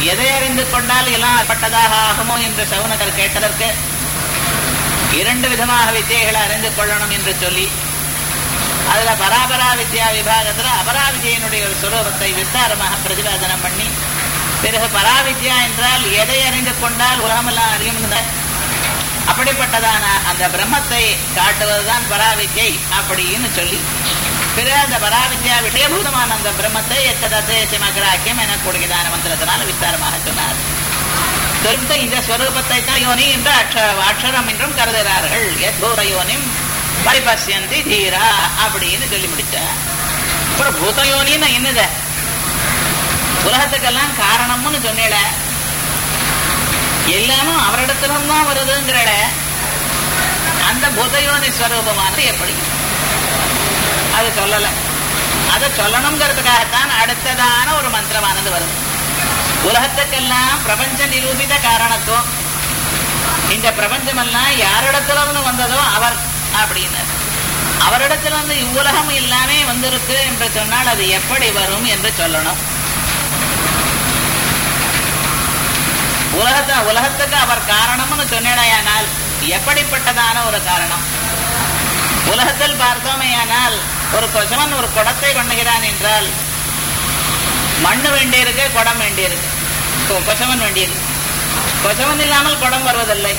எதை அறிந்து கொண்டால் எல்லாம் பட்டதாக ஆகுமோ என்று சவுனகர் கேட்டதற்கு இரண்டு விதமாக வித்தியைகளை அறிந்து கொள்ளணும் என்று சொல்லி அதுல பராபரா வித்யா விபாகத்துல அபராவித்யினுடைய ஒரு சுரூபத்தை விஸ்தாரமாக பிரதிபாதனம் பண்ணி பிறகு பராவித்யா என்றால் எதை அறிந்து கொண்டால் உலகமெல்லாம் அறியும் அப்படிப்பட்டதான அந்த பிரம்மத்தை காட்டுவதுதான் பராவித்யை அப்படின்னு சொல்லி பிறகு அந்த பராவித்யா விஷயபூதமான அந்த பிரம்மத்தை எத்ததேசமகிராக்கியம் என கூடியதான மந்திரத்தினால் விஸ்தாரமாக சொன்னார் திரும்ப இந்த ஸ்வரூபத்தை தான் யோனி என்று அக்ஷரம் என்றும் கருதுகிறார்கள் எத்பூத யோனிம் பரிபசியந்தி தீரா அப்படின்னு சொல்லி முடிச்ச அப்புறம் பூத யோனின்னு என்னது உலகத்துக்கெல்லாம் காரணம்னு சொன்னேட எல்லாமும் அவரிடத்துல தான் வருதுங்கிறட அந்த பூதயோனி ஸ்வரூபமானது எப்படி அது சொல்லல அதை சொல்லணுங்கிறதுக்காகத்தான் அடுத்ததான ஒரு மந்திரமானது வருது உலகத்துக்கெல்லாம் பிரபஞ்ச நிரூபித காரணத்துவம் இந்த பிரபஞ்சமெல்லாம் யாரிடத்துல இருந்து வந்ததோ அவர் அப்படின்னு அவரிடத்துல இருந்து இவ்வுலகம் எல்லாமே வந்திருக்கு என்று சொன்னால் அது எப்படி வரும் என்று சொல்லணும் உலகத்தை உலகத்துக்கு அவர் காரணம்னு சொன்னேடையானால் எப்படிப்பட்டதான ஒரு காரணம் உலகத்தில் பார்த்தோமேயானால் ஒரு கொசவன் ஒரு குடத்தை பண்ணுகிறான் என்றால் மண்ணு வேண்டியிருக்கு குடம் வேண்டியிருக்கு கொசவன் வேண்டியிருக்கு கொசவன் இல்லாமல் குடம் வருவதில்லை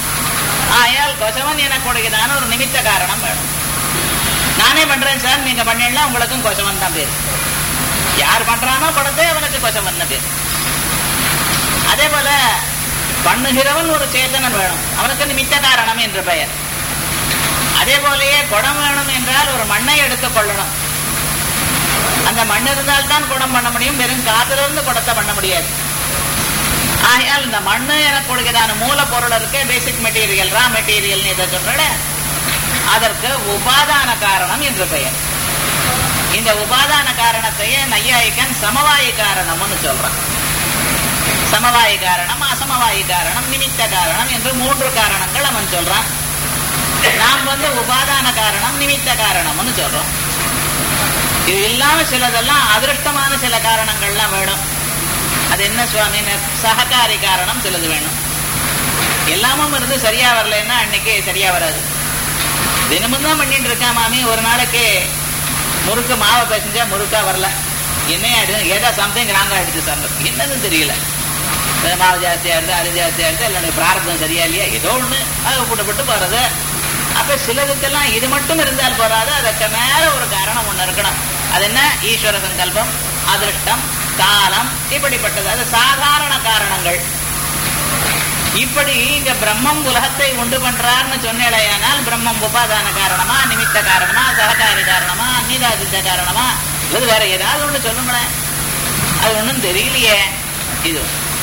ஆயால் கொசவன் என கொடுக்கிறான ஒரு நிமித்த காரணம் வேணும் நானே பண்றேன் சார் நீங்க பண்ணிடலாம் உங்களுக்கும் கொசவன் தான் பேர் யார் பண்றானோ குடத்தை அவனுக்கு கொசவன் பேர் அதே போல பண்ணுகிறவன் ஒரு சேத்தனன் வேணும் அவனுக்கு நிமித்த காரணம் என்று பெயர் அதே போலயே குடம் வேணும் என்றால் ஒரு மண்ணை எடுத்துக் கொள்ளணும் அந்த மண் இருந்தால் தான் குடம் பண்ண முடியும் வெறும் காத்திலிருந்து குடத்தை பண்ண முடியாது ஆகையால் இந்த மண்ணு என கொடுக்கிறான மூலப்பொருள் இருக்கு பேசிக் மெட்டீரியல் ரா மெட்டீரியல் இதை சொல்ற அதற்கு உபாதான காரணம் என்று பெயர் இந்த உபாதான காரணத்தையே நையாயிக்கன் சமவாயி காரணம்னு சொல்றான் சமவாயி காரணம் அசமவாயி காரணம் நிமித்த காரணம் என்று மூன்று காரணங்கள் அவன் சொல்றான் நாம் வந்து உபாதான காரணம் நிமித்த காரணம்னு சொல்றோம் இது இல்லாம சிலதெல்லாம் அதிருஷ்டமான சில காரணங்கள்லாம் வேணும் அது என்ன சுவாமி சககாரி காரணம் சிலது வேணும் எல்லாமும் இருந்து சரியா வரலன்னா அன்னைக்கு சரியா வராது தினமும் தான் பண்ணிட்டு இருக்கா மாமி ஒரு நாளைக்கு முறுக்கு மாவை பேசிஞ்சா முறுக்கா வரல என்ன ஆயிடுது ஏதோ சம்திங் ராங்கா ஆயிடுச்சு சார் என்னன்னு தெரியல மாவு ஜாஸ்தியா இருந்து அது ஜாஸ்தியா இருந்து இல்லை பிராரத்தம் சரியா இல்லையா ஏதோ ஒண்ணு அதை கூட்டப்பட்டு போறது அப்ப சிலதுக்கெல்லாம் இது மட்டும் இருந்தால் போறாது அதற்கு மேல ஒரு காரணம் ஒண்ணு இருக்கணும் அது என்ன ஈஸ்வர சங்கல்பம் அதிருஷ்டம் காலம் இப்படிப்பட்டது அது சாதாரண காரணங்கள் இப்படி இங்க பிரம்மம் உலகத்தை உண்டு பண்றார்னு சொன்னேடையானால் பிரம்மம் உபாதான காரணமா நிமித்த காரணமா சககாரி காரணமா அந்நிதாதித்த காரணமா இது வேற ஏதாவது ஒண்ணு சொல்லுங்களேன் அது ஒண்ணும் தெரியலையே இது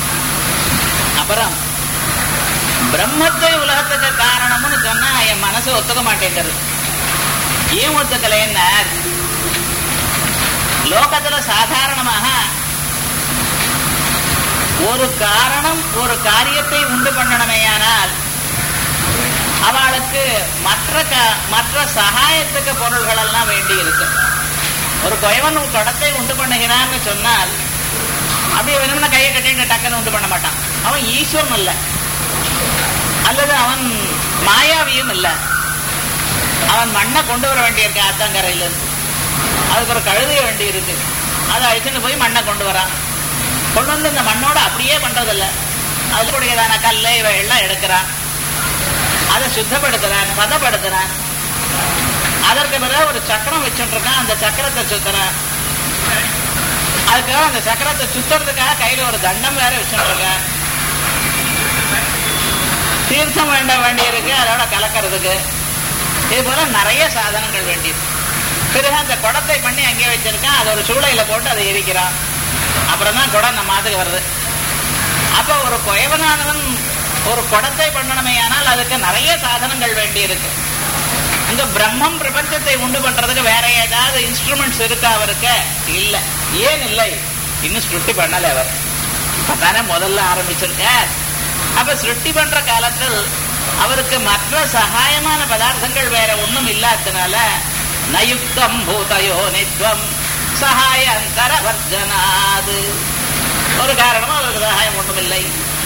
அப்புறம் பிரம்மத்தை உலகத்துக்கு காரணம்னு சொன்னா என் மனசு ஒத்துக்க மாட்டேங்கிறது ஏன் ஒத்துக்கல என்ன லோகத்துல சாதாரணமாக ஒரு காரணம் ஒரு காரியத்தை உண்டு பண்ணணுமேயானால் அவளுக்கு மற்ற மற்ற சகாயத்துக்கு பொருள்கள் எல்லாம் வேண்டி இருக்கு ஒரு குயவன் குடத்தை உண்டு பண்ணுகிறான்னு சொன்னால் அப்படியே வேணும்னா கையை கட்டிட்டு டக்குன்னு உண்டு பண்ண மாட்டான் அவன் ஈஸ்வரன் இல்லை அல்லது அவன் மாயாவியும் இல்லை அவன் மண்ணை கொண்டு வர வேண்டியிருக்கு ஆத்தங்கரையில இருந்து அதுக்கு ஒரு கழுதைய வேண்டி இருக்கு அதை அழிச்சுட்டு போய் மண்ணை கொண்டு வரான் கொண்டு வந்து இந்த மண்ணோட அப்படியே பண்றதில்ல அது கூடியதான கல்லை இவை எல்லாம் எடுக்கிறான் அதை சுத்தப்படுத்துறான் பதப்படுத்துறான் அதற்கு பிறகு ஒரு சக்கரம் வச்சுட்டு இருக்கான் அந்த சக்கரத்தை சுத்துறான் அதுக்காக அந்த சக்கரத்தை சுத்துறதுக்காக கையில ஒரு தண்டம் வேற வச்சுட்டு இருக்கான் தீர்த்தம் வேண்ட வேண்டியிருக்கு அதோட கலக்கிறதுக்கு இது போல நிறைய சாதனங்கள் வேண்டியிருக்கு பிறகு அந்த குடத்தை பண்ணி அங்கே வச்சிருக்கான் அது ஒரு சூளையில போட்டு அதை எரிக்கிறான் அப்புறம் தான் குடம் நம்ம அதுக்கு வருது அப்ப ஒரு குயவனானவன் ஒரு குடத்தை பண்ணணுமே ஆனால் அதுக்கு நிறைய சாதனங்கள் வேண்டி இருக்கு இந்த பிரம்மம் பிரபஞ்சத்தை உண்டு பண்றதுக்கு வேற ஏதாவது இன்ஸ்ட்ருமெண்ட்ஸ் இருக்கா அவருக்கு இல்ல ஏன் இல்லை இன்னும் சுருட்டி பண்ணல அவர் தானே முதல்ல ஆரம்பிச்சிருக்க அப்ப சிருஷ்டி பண்ற காலத்தில் அவருக்கு மற்ற சகாயமான பதார்த்தங்கள் வேற ஒண்ணும் இல்லாததுனால நயுக்தம் பூதயோ நித்வம் சகாயந்தர வர்ஜனாது ஒரு காரணமும் அவருக்கு சகாயம் ஒன்றுமில்லை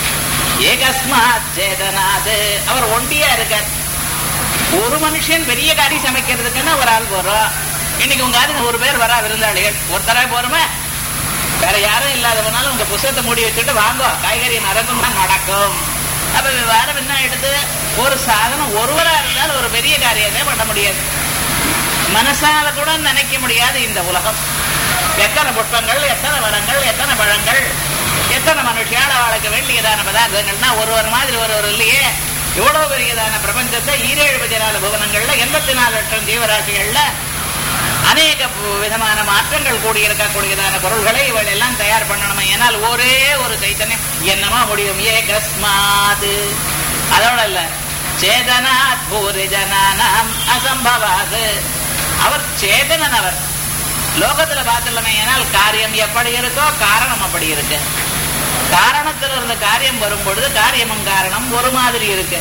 ஏகஸ்மாத் சேதனாது அவர் ஒண்டியா இருக்கார் ஒரு மனுஷன் பெரிய காரியம் சமைக்கிறதுக்குன்னு ஒரு ஆள் போறோம் இன்னைக்கு உங்க ஆளுங்க ஒரு பேர் வரா விருந்தாளிகள் ஒருத்தரா போறோமே வேற யாரும் இல்லாதவனாலும் உங்க புத்தகத்தை மூடி வச்சுட்டு வாங்கோ காய்கறி நடக்கும் தான் நடக்கும் அப்ப விவகாரம் என்ன எடுத்து ஒரு சாதனம் ஒருவரா இருந்தால் ஒரு பெரிய காரியத்தை பண்ண முடியாது மனசால கூட நினைக்க முடியாது இந்த உலகம் எத்தனை புஷ்பங்கள் எத்தனை வரங்கள் எத்தனை பழங்கள் எத்தனை மனுஷியால் அவளுக்கு வேண்டியதான பதார்த்தங்கள்னா ஒருவர் மாதிரி ஒருவர் இல்லையே இவ்வளவு பெரியதான பிரபஞ்சத்தை ஈரேழு பதினாலு புவனங்கள்ல எண்பத்தி நாலு லட்சம் ஜீவராசிகள்ல அநேக விதமான மாற்றங்கள் கூடியிருக்கக்கூடியதான பொருள்களை இவள் எல்லாம் தயார் பண்ணணும் ஏனால் ஒரே ஒரு சைத்தன்யம் என்னமா முடியும் ஏகஸ்மாது அதோட இல்ல சேதனாத் பூரி ஜனானாம் அசம்பவாது அவர் சேதனன் அவர் லோகத்துல பார்த்துள்ளமே ஏனால் காரியம் எப்படி இருக்கோ காரணம் அப்படி இருக்கு காரணத்தில் இருந்த காரியம் வரும் பொழுது காரியமும் காரணம் ஒரு மாதிரி இருக்கு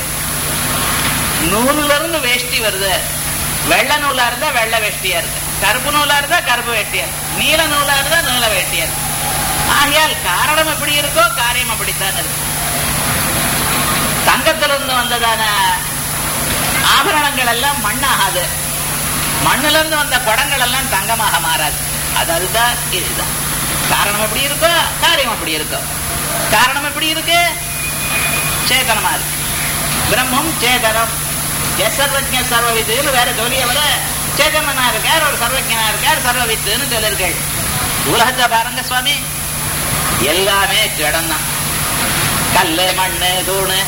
நூல்ல இருந்து வேஷ்டி வருது வெள்ளை நூலா இருந்தா வெள்ளை வேஷ்டியா இருக்கு கருப்பு நூலா இருந்தா கருப்பு வேஷ்டியா இருக்கு நீல நூலா இருந்தா நீல வேஷ்டியா இருக்கு ஆகையால் காரணம் எப்படி இருக்கோ காரியம் அப்படித்தான் இருக்கு தங்கத்திலிருந்து வந்ததான ஆபரணங்கள் எல்லாம் மண்ணாகாது மண்ணுல இருந்து வந்த குடங்கள் எல்லாம் தங்கமாக மாறாது அது அதுதான் இதுதான் காரணம் எப்படி இருக்கோ காரியம் அப்படி இருக்கும் காரணம் எப்படி இருக்கு சேதனமா இருக்கு பிரம்மம் சேதனம் எசர்வஜ சர்வவித்துன்னு வேற சொல்லியவர சேதனனா இருக்கார் ஒரு சர்வஜனா இருக்கார் சர்வவித்துன்னு சொல்லிருக்கள் உலகத்தை பாருங்க சுவாமி எல்லாமே ஜடம் தான் கல்லு மண்ணு தூணு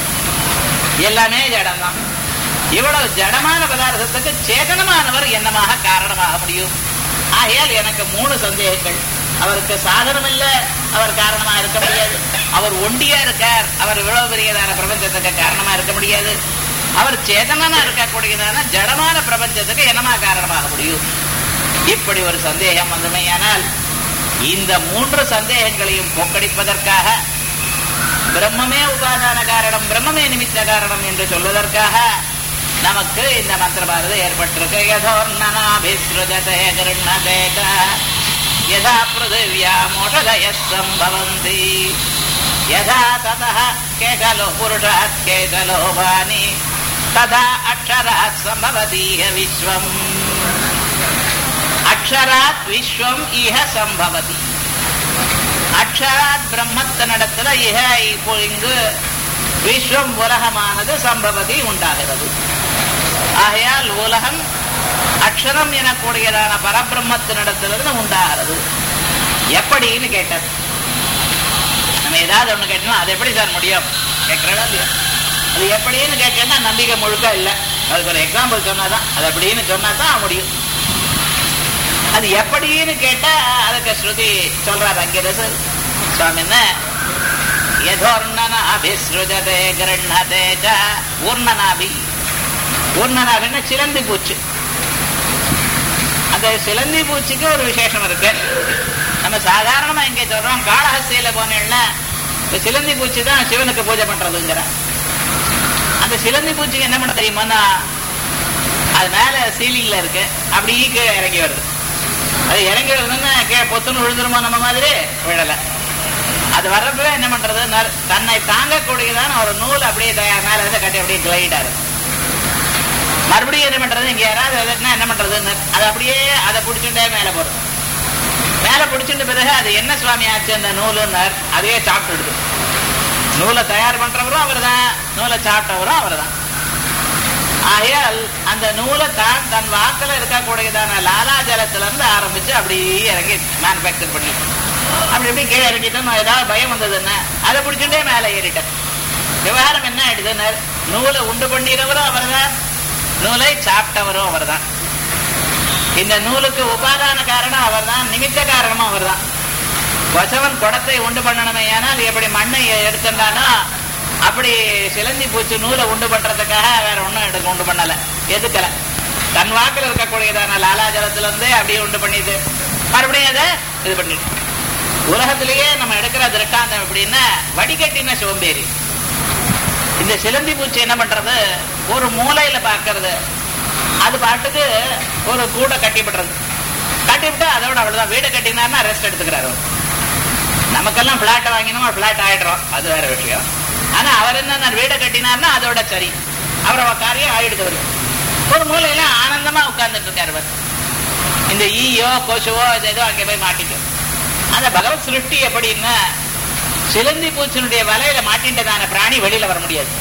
எல்லாமே ஜடம் தான் இவ்வளவு ஜடமான பதார்த்தத்துக்கு சேதனமானவர் என்னமாக காரணமாக முடியும் ஆகையால் எனக்கு மூணு சந்தேகங்கள் அவருக்கு சாதனம் இல்ல அவர் காரணமா இருக்க முடியாது அவர் ஒண்டியா இருக்கார் அவர் இவ்வளவு பெரியதான பிரபஞ்சத்துக்கு காரணமா இருக்க முடியாது அவர் சேதனமா இருக்கக்கூடியதான ஜடமான பிரபஞ்சத்துக்கு என்னமா காரணமாக முடியும் இப்படி ஒரு சந்தேகம் வந்தமையானால் இந்த மூன்று சந்தேகங்களையும் போக்கடிப்பதற்காக பிரம்மமே உபாதான காரணம் பிரம்மமே நிமித்த காரணம் என்று சொல்வதற்காக நமக்கு இந்த மந்திரபாரதி ஏற்பட்டிருக்கு யதோர்ணனாபிஸ்ருதே கிருண்ணதேக யதா பிருதிவ்யா மோஷதய சம்பவந்தி யதா ததः கேகலோ புருஷாத் கேகலோ வாணி ததா அக்ஷராத் சம்பவதீய விஸ்வம் அக்ஷராத் விஸ்வம் இஹ சம்பவதி அக்ஷராத் பிரம்மத்தினிடத்துல இஹ இப்போ இங்கு விஸ்வம் உலகமானது சம்பவதி உண்டாகிறது ஆகையால் உலகம் அக்ஷரம் எனக்கூடியதான பரபிரம்மத்தினிடத்திலிருந்து உண்டாகிறது எப்படின்னு கேட்டது நம்ம ஏதாவது ஒண்ணு கேட்டோம் அது எப்படி சார் முடியும் கேட்கிறதா இல்லையா அது எப்படின்னு கேட்கணும்னா நம்பிக்கை முழுக்க இல்லை அதுக்கு ஒரு எக்ஸாம்பிள் சொன்னாதான் அது அப்படின்னு சொன்னா தான் முடியும் அது எப்படின்னு கேட்டா அதுக்கு ஸ்ருதி சொல்றாரு அங்கிரசு சுவாமி என்ன யதோர்ணனாபிஸ்ருஜதே கிரண்ணதே ச ஊர்ணனாபி ஊர்ணனாபின்னா சிலந்தி பூச்சி அந்த சிலந்தி பூச்சிக்கு ஒரு விசேஷம் இருக்கு நம்ம சாதாரணமா இங்க சொல்றோம் காளஹஸ்தியில போனேன்னா இந்த சிலந்தி பூச்சி தான் சிவனுக்கு பூஜை பண்றதுங்கிற அந்த சிலந்தி பூச்சிக்கு என்ன பண்ண தெரியுமான்னா அது மேல சீலிங்ல இருக்கு அப்படியே கீழே இறங்கி வருது அது இறங்கி வருதுன்னா கீழே பொத்துன்னு விழுந்துருமா நம்ம மாதிரி விழல அது வர்றப்பவே என்ன பண்றது நர்- தன்னை தாங்கக்கூடியதான ஒரு நூல் அப்படியே தயார் மேல இருந்து கட்டி அப்படியே கிளைடா இருக்கு மறுபடியும் என்ன பண்றது இங்க யாராவது எதுனா என்ன பண்றதுன்னு அது அப்படியே அதை பிடிச்சுட்டே மேல போறது மேல பிடிச்சிட்ட பிறகு அது என்ன சுவாமி ஆச்சு அந்த நூலுன்னார் அதையே சாப்பிட்டுடுது நூலை தயார் பண்றவரும் அவர்தான் நூலை சாப்பிட்டவரும் அவர்தான் ஆகையால் அந்த நூலை தான் தன் வாக்கில் இருக்கக்கூடியதான லாலாஜலத்துல இருந்து ஆரம்பிச்சு அப்படியே இறங்கி மேனுபேக்சர் பண்ணி அப்படி இப்படி கீழே இறங்கிட்டோம் ஏதாவது பயம் வந்ததுன்னா அதை பிடிச்சுட்டே மேலே ஏறிட்டேன் விவகாரம் என்ன ஆயிடுதுன்னு நூலை உண்டு பண்ணிடுறவரும் அவர்தான் நூலை சாப்பிட்டவரும் அவர்தான் இந்த நூலுக்கு உபாதான காரணம் அவர்தான் நிமித்த காரணமும் அவர்தான் வசவன் குடத்தை உண்டு பண்ணணுமே ஆனால் எப்படி மண்ணை எடுத்துட்டானோ அப்படி சிலந்தி பூச்சி நூலை உண்டு பண்றதுக்காக வேற ஒண்ணும் எடுக்க உண்டு பண்ணல எதுக்கல தன் வாக்கில் இருக்கக்கூடியதான லாலாஜலத்துல இருந்தே அப்படியே உண்டு பண்ணிது மறுபடியும் அதை இது பண்ணிட்டு உலகத்திலேயே நம்ம எடுக்கிற திருட்டாந்தம் எப்படின்னா வடிகட்டின சோம்பேறி இந்த சிலந்தி பூச்சி என்ன பண்றது ஒரு மூலையில பார்க்கறது அது பாட்டுக்கு ஒரு கூடை கட்டிவிடுறது கட்டிவிட்டு அதோட அவ்வளவுதான் வீடு கட்டினார்னா ரெஸ்ட் எடுத்துக்கிறாரு அவர். நமக்கெல்லாம் பிளாட் வாங்கினோம் பிளாட் ஆயிடுறோம் அது வேற விஷயம் ஆனா அவர் என்ன வீடை கட்டினார்னா அதோட சரி அவரோட காரியம் ஆயிடுது அவரு ஒரு மூலையில ஆனந்தமா உட்கார்ந்துட்டு இருக்காரு அவர் இந்த ஈயோ கொசுவோ இது ஏதோ அங்கே போய் மாட்டிக்கும் அந்த பகவத் சிருஷ்டி எப்படின்னா சிலந்தி பூச்சினுடைய வலையில மாட்டின்றதான பிராணி வெளியில வர முடியாது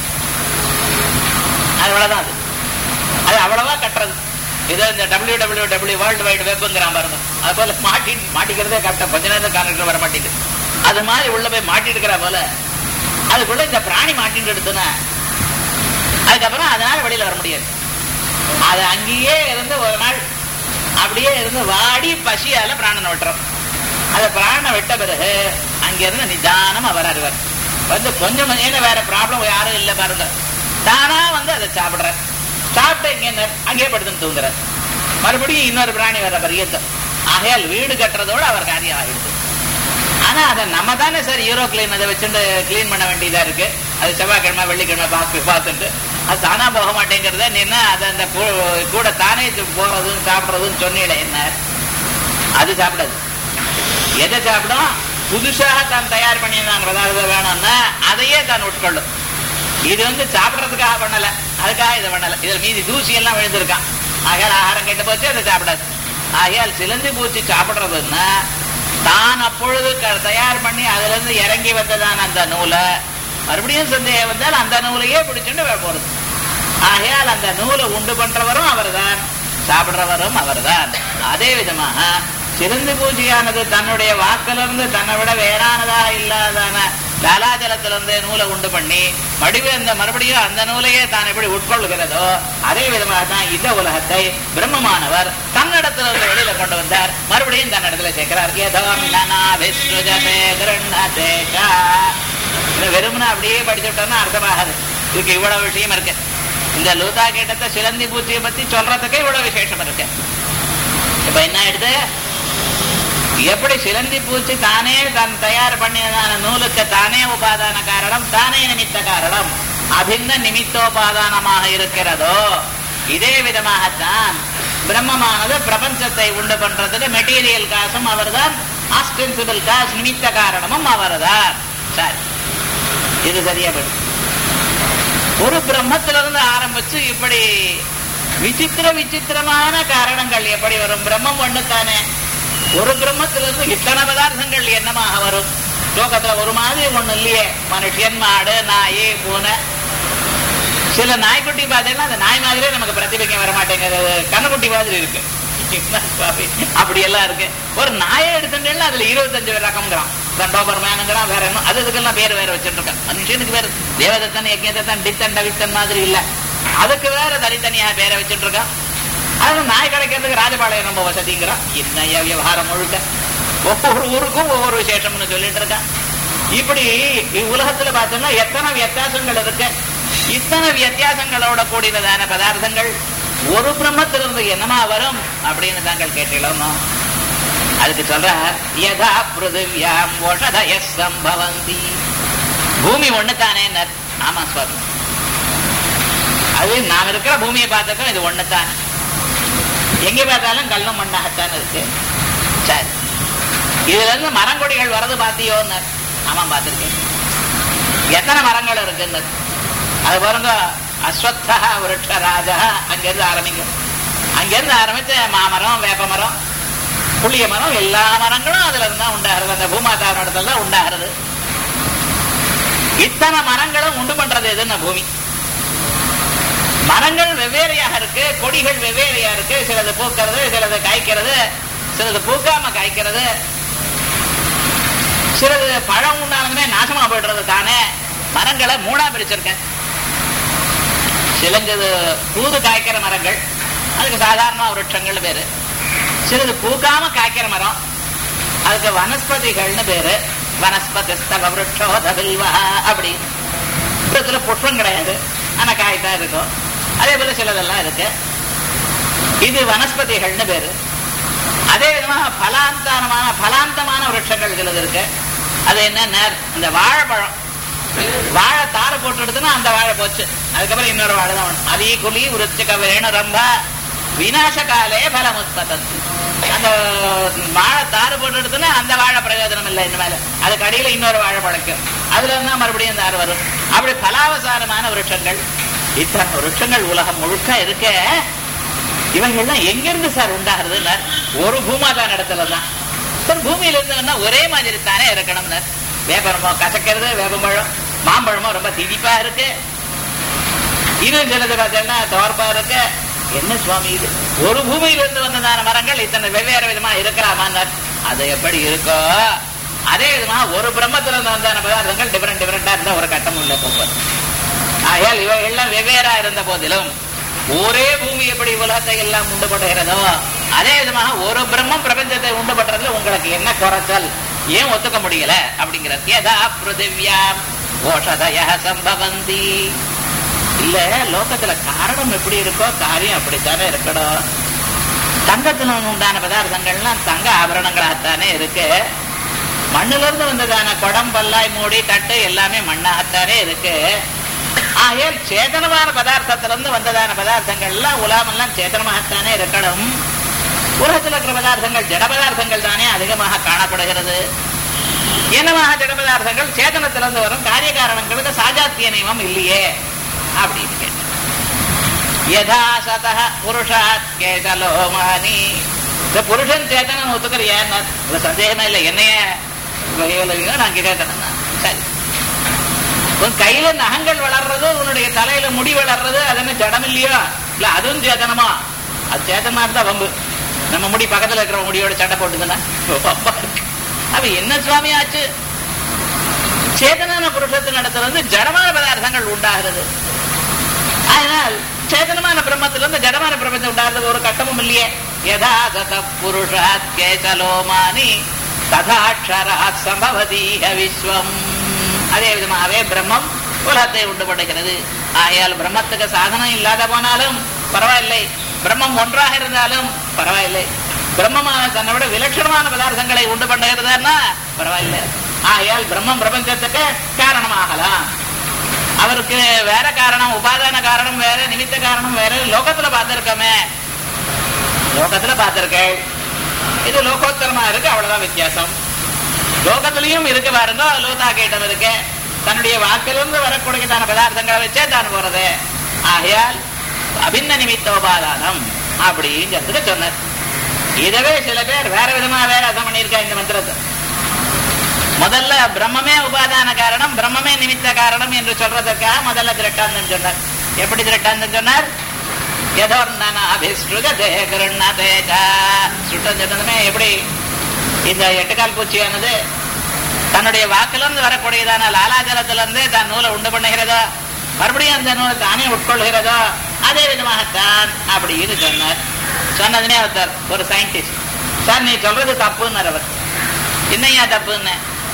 அது அவ்வளவுதான் அது அது அவ்வளவா கட்டுறது இதோ இந்த W W W world wide வெப்ங்கிறான் பாருங்க அது போல மாட்டி மாட்டிக்கிறதே கரெக்டா கொஞ்ச நேரம் கான்ட்ராக்டர் வர மாட்டேங்குது அது மாதிரி உள்ள போய் மாட்டிட்டு இருக்கிற போல அதுக்குள்ள இந்த பிராணி மாட்டிட்டு எடுத்துனா அதுக்கப்புறம் அதனால வெளியில வர முடியாது அது அங்கேயே இருந்து ஒரு நாள் அப்படியே இருந்து வாடி பசியால பிராணனை விட்டுறோம் அந்த பிராணனை விட்ட பிறகு அங்கிருந்து நிதானமா வராரு இவர் வந்து கொஞ்சம் ஏன்னா வேற ப்ராப்ளம் யாரும் இல்லை பாருங்க தானா வந்து அதை சாப்பிடுற சாப்பிட்டு இங்க அங்கேயே படுத்துன்னு தூங்குறார் மறுபடியும் இன்னொரு பிராணி வர பரியத்தம் ஆகையால் வீடு கட்டுறதோட அவர் காரியம் ஆகிடுது ஆனா அதை நம்ம தானே சார் யூரோ கிளீன் அதை வச்சுட்டு கிளீன் பண்ண வேண்டியதா இருக்கு அது செவ்வாய்க்கிழமை வெள்ளிக்கிழமை பார்த்து பார்த்துட்டு அது தானா போக மாட்டேங்கிறத நீ அது அந்த கூ- கூட தானே போறதுன்னு சாப்பிடுறதுன்னு சொன்னீங்களே என்ன அது சாப்பிடாது எதை சாப்பிடும் புதுசாக தான் தயார் பண்ணியிருந்தாங்கிறதா வேணும்னா அதையே தான் உட்கொள்ளும் இது வந்து சாப்பிடறதுக்காக பண்ணல அதுக்காக இதை பண்ணல இதுல மீதி தூசி எல்லாம் விழுந்திருக்கான் ஆகையால் ஆகாரம் கெட்டு போச்சு அதை சாப்பிடாது ஆகையால் சிலந்தி பூச்சி சாப்பிடுறதுன்னா தான் அப்பொழுது க- தயார் பண்ணி அதுல இருந்து இறங்கி வந்ததான அந்த நூலை மறுபடியும் சந்தேகம் வந்தால் அந்த நூலையே பிடிச்சுட்டு வே- போறது ஆகையால் அந்த நூலை உண்டு பண்றவரும் அவர்தான் சாப்பிடுறவரும் அவர்தான் அதே விதமாக சிறந்து பூஜையானது தன்னுடைய வாக்கிலிருந்து தன்னை விட வேறானதா இல்லாதான லாலாஜலத்திலிருந்து நூலை உண்டு பண்ணி மடிவு அந்த மறுபடியும் அந்த நூலையே தான் எப்படி உட்கொள்கிறதோ அதே விதமாக தான் இந்த உலகத்தை பிரம்மமானவர் தன்னிடத்திலிருந்து வெளியில கொண்டு வந்தார் மறுபடியும் தன்னிடத்துல சேர்க்கிறார் ஏதோ நனா விஸ்ருஜதே கிருண்ணதே ச. இது வெறுமனே அப்படியே படிச்சுட்டோம்னா அர்த்தமாகாது இதுக்கு இவ்வளவு விஷயம் இருக்கு இந்த லூதா கேட்டத்தை சிலந்தி பூச்சியை பத்தி சொல்றதுக்கு இவ்வளவு விசேஷம் இருக்கு இப்ப என்ன ஆயிடுது எப்படி சிலந்தி பூச்சி தானே தன் தயார் பண்ணியதான நூலுக்கு தானே உபாதான காரணம் தானே நிமித்த காரணம் அபின்ன நிமித்தோபாதானமாக இருக்கிறதோ இதே விதமாகத்தான் பிரம்மமானது பிரபஞ்சத்தை உண்டு பண்றதுக்கு மெட்டீரியல் காசும் அவர்தான் ஆஸ்டென்சிபிள் காசு நிமித்த காரணமும் அவர்தான் சரி இது சரியா போயிடுது ஒரு பிரம்மத்திலிருந்து ஆரம்பிச்சு இப்படி விசித்திர விசித்திரமான காரணங்கள் எப்படி வரும் பிரம்மம் ஒண்ணுத்தானே ஒரு பிரம்மத்திலிருந்து இத்தனை பதார்த்தங்கள் என்னமாக வரும் லோகத்துல ஒரு மாதிரி ஒண்ணு இல்லையே மனுஷன் மாடு நாய் பூனை சில நாய்க்குட்டி பார்த்தீங்கன்னா அந்த நாய் மாதிரியே நமக்கு பிரதிபிக்கம் வர மாட்டேங்கிறது கண்ணுக்குட்டி மாதிரி இருக்கு என்ன சுவாமி? அப்படி எல்லாம் இருக்கு ஒரு நாயை எடுத்துட்டேன்னா அதுல இருபத்தஞ்சு ரகம்ங்கிறான் தண்டோபர் மேனுங்கிறான் வேற என்ன அது இதுக்கெல்லாம் பேர் வேற வச்சுட்டு இருக்கான் மனுஷனுக்கு பேர் தேவதத்தன் யஜ்யதத்தன் டித்தன் டவித்தன் மாதிரி இல்ல அதுக்கு வேற தனித்தனியா பேரை வச்சுட்டு இருக்கான் அது நாய் கிடைக்கிறதுக்கு ராஜபாளையம் ரொம்ப வசதிங்கிறான் என்ன விவகாரம் முழுக்க ஒவ்வொரு ஊருக்கும் ஒவ்வொரு விசேஷம்னு சொல்லிட்டு இருக்கான் இப்படி உலகத்துல பார்த்தோம்னா எத்தனை வித்தியாசங்கள் இருக்கு இத்தனை வித்தியாசங்களோட கூடியதான பதார்த்தங்கள் ஒரு பிரம்மத்திலிருந்து என்னமா வரும் அப்படின்னு தாங்கள் கேட்டீங்களோ அதுக்கு சொல்ற யதா பிருதிவியாம் ஓஷதய சம்பவந்தி பூமி ஒண்ணுதானே ஆமா சுவாமி அது நாம் இருக்கிற பூமியை பார்த்துக்கோ இது ஒண்ணுதான் எங்க பார்த்தாலும் கல்லும் மண்ணாகத்தான் இருக்கு சரி இதுல இருந்து மரங்கொடிகள் வரது பார்த்தியோன்னு ஆமா பார்த்திருக்கேன் எத்தனை மரங்கள் இருக்குன்னு அது பாருங்க அஸ்வத்தா விருட்ச ராஜா அங்கிருந்து ஆரம்பிக்கும் அங்கிருந்து ஆரம்பிச்சு மாமரம் வேப்ப மரம் புளிய மரம் எல்லா மரங்களும் அதுல இருந்து தான் உண்டாகிறது அந்த பூமாதார இடத்துல தான் உண்டாகிறது இத்தனை மரங்களும் உண்டு பண்றது எதுன்னு பூமி மரங்கள் வெவ்வேறையாக இருக்கு கொடிகள் வெவ்வேறையா இருக்கு சிலது பூக்கிறது சிலது காய்க்கிறது சிலது பூக்காம காய்க்கிறது சிலது பழம் உண்டாலுமே நாசமா போயிடுறது தானே மரங்களை மூணா பிரிச்சிருக்கேன் சிலது பூது காய்க்கிற மரங்கள் அதுக்கு சாதாரண விருட்சங்கள்னு பேரு சிலது பூக்காம காய்க்கிற மரம் அதுக்கு வனஸ்பதிகள்னு பேரு வனஸ்பதிஸ்தவ விருட்சோதவில்வா அப்படி இதுல புஷ்பம் கிடையாது ஆனா காய் தான் இருக்கும் அதே போல சிலதெல்லாம் இருக்கு இது வனஸ்பதிகள்னு பேரு அதே விதமாக பலாந்தானமான பலாந்தமான விருட்சங்கள் சிலது இருக்கு அது என்ன இந்த வாழைப்பழம் வாழை தார போட்டு எடுத்துனா அந்த வாழை போச்சு அதுக்கப்புறம் இன்னொரு வாழை தான் வேணும் அதே குழி விருச்சிக வேணு ரொம்ப விநாச காலே பலம் உற்பத்தி அந்த வாழை தாறு போட்டு எடுத்தோன்னா அந்த வாழை பிரயோஜனம் இல்லை இனிமேல அதுக்கு அடியில இன்னொரு வாழை பழக்கம் அதுல இருந்தா மறுபடியும் தாறு வரும் அப்படி பலாவசாரமான விருட்சங்கள் இத்தனை விருட்சங்கள் உலகம் முழுக்க இருக்க இவைகள்லாம் எங்கிருந்து சார் உண்டாகிறதுன்னா ஒரு பூமாதான் இடத்துல தான் சார் பூமியில இருந்ததுன்னா ஒரே மாதிரி தானே இருக்கணும்னு வேப்பரமோ கசக்கிறது வேப்பம்பழம் மாம்பழமோ ரொம்ப திதிப்பா இருக்கு இன்னும் சிலது பார்த்தீங்கன்னா தோற்பா இருக்கு என்ன சுவாமி இது ஒரு பூமியில இருந்து வந்ததான மரங்கள் இத்தனை வெவ்வேறு விதமா இருக்கலாமான்னார் அது எப்படி இருக்கோ அதே விதமா ஒரு பிரம்மத்துல இருந்து வந்தான பதார்த்தங்கள் டிஃபரெண்ட் டிஃபரெண்டா இருந்தா ஒரு கட்டம் உள்ள போகுது ஆகையால் இவைகள்லாம் வெவ்வேறா இருந்த போதிலும் ஒரே பூமி எப்படி உலகத்தை எல்லாம் உண்டு பண்ணுகிறதோ அதே விதமாக ஒரு பிரம்மம் பிரபஞ்சத்தை உண்டு பண்றதுல உங்களுக்கு என்ன குறைச்சல் ஏன் ஒத்துக்க முடியல அப்படிங்கிறது யதா பிருதிவ்யாம் ஓஷதய சம்பவந்தி இல்ல லோகத்துல காரணம் எப்படி இருக்கோ காரியம் அப்படித்தானே இருக்கணும் தங்கத்துல உண்டான பதார்த்தங்கள்லாம் தங்க ஆபரணங்களாகத்தானே இருக்கு மண்ணுல இருந்து வந்ததான குடம் பல்லாய் மூடி தட்டு எல்லாமே மண்ணாகத்தானே இருக்கு ஆகையால் சேதனமான பதார்த்தத்திலிருந்து வந்ததான பதார்த்தங்கள்லாம் உலாமெல்லாம் சேதனமாகத்தானே இருக்கணும் உலகத்தில் இருக்கிற பதார்த்தங்கள் ஜட பதார்த்தங்கள் தானே அதிகமாக காணப்படுகிறது என்னமாக ஜட பதார்த்தங்கள் சேதனத்திலிருந்து வரும் காரிய காரணங்களுக்கு சாஜாத்திய நியமம் இல்லையே அப்படின்னு கேட்டேன் யதா சத புருஷாத் கேதலோமானி இந்த புருஷன் சேத்தனம் ஒத்துக்கிறியா இதுல சந்தேகமே இல்லை என்னைய வகையிலையோ நான் கேட்கறேன் சரி உன் கையில நகங்கள் வளர்றது உன்னுடைய தலையில முடி வளர்றது அது என்ன ஜடம் இல்லையோ இல்ல அதுவும் சேதனமா அது சேதனமா இருந்தா வம்பு நம்ம முடி பக்கத்துல இருக்கிற முடியோட சண்டை போட்டுதுன்னா வம்பா இருக்கு. அப்ப என்ன சுவாமி ஆச்சு சேதனான புருஷத்தின் இடத்துல வந்து ஜடமான பதார்த்தங்கள் உண்டாகிறது அதனால் சேதனமான பிரம்மத்திலிருந்து ஜடமான பிரபஞ்சம் உண்டாகிறது ஒரு கட்டமும் இல்லையே யதா சத புருஷாத் கேசலோமானி ததாட்சராத் சம்பவதீக விஸ்வம் அதே விதமாகவே பிரம்மம் உலகத்தை உண்டு பண்ணுகிறது ஆகையால் பிரம்மத்துக்கு சாதனம் இல்லாத போனாலும் பரவாயில்லை பிரம்மம் ஒன்றாக இருந்தாலும் பரவாயில்லை பிரம்மமான தன்னை விட விலட்சணமான பதார்த்தங்களை உண்டு பண்ணுகிறதுன்னா பரவாயில்லை ஆகையால் பிரம்மம் பிரபஞ்சத்துக்கு காரணமாகலாம் அவருக்கு வேற காரணம் உபாதான காரணம் வேற நிமித்த காரணம் வேற லோகத்துல பார்த்திருக்கோமே லோகத்துல பார்த்திருக்கேன் இது லோகோத்தரமா இருக்கு அவ்வளவுதான் வித்தியாசம் லோகத்திலையும் இருக்கு பாருங்க லோதா கேட்டம் இருக்கு தன்னுடைய வாக்கிலிருந்து வரக்கூடியதான பதார்த்தங்களை வச்சே தான் போறது ஆகையால் அபின்ன நிமித்தோபாதானம் அப்படிங்கிறதுக்கு சொன்னார் இதவே சில பேர் வேற விதமா வேற அர்த்தம் பண்ணியிருக்கா இந்த மந்திரத்தை முதல்ல பிரம்மமே உபாதான காரணம் பிரம்மமே நிமித்த காரணம் என்று சொல்றதற்காக முதல்ல திரட்டாந்தம் சொன்னார் எப்படி திரட்டாந்தம் சொன்னார் சொன்னதுமே எப்படி இந்த எட்டுக்கால் பூச்சியானது தன்னுடைய வாக்கிலிருந்து வரக்கூடியதான லாலாஜலத்திலிருந்து தான் நூலை உண்டு பண்ணுகிறதோ மறுபடியும் அந்த நூலை தானே உட்கொள்கிறதோ அதே விதமாகத்தான் அப்படின்னு சொன்னார் சொன்னதுமே ஒருத்தர் ஒரு சயின்டிஸ்ட் சார் நீ சொல்றது தப்புன்னு அவர் என்னையா தப்புன்னு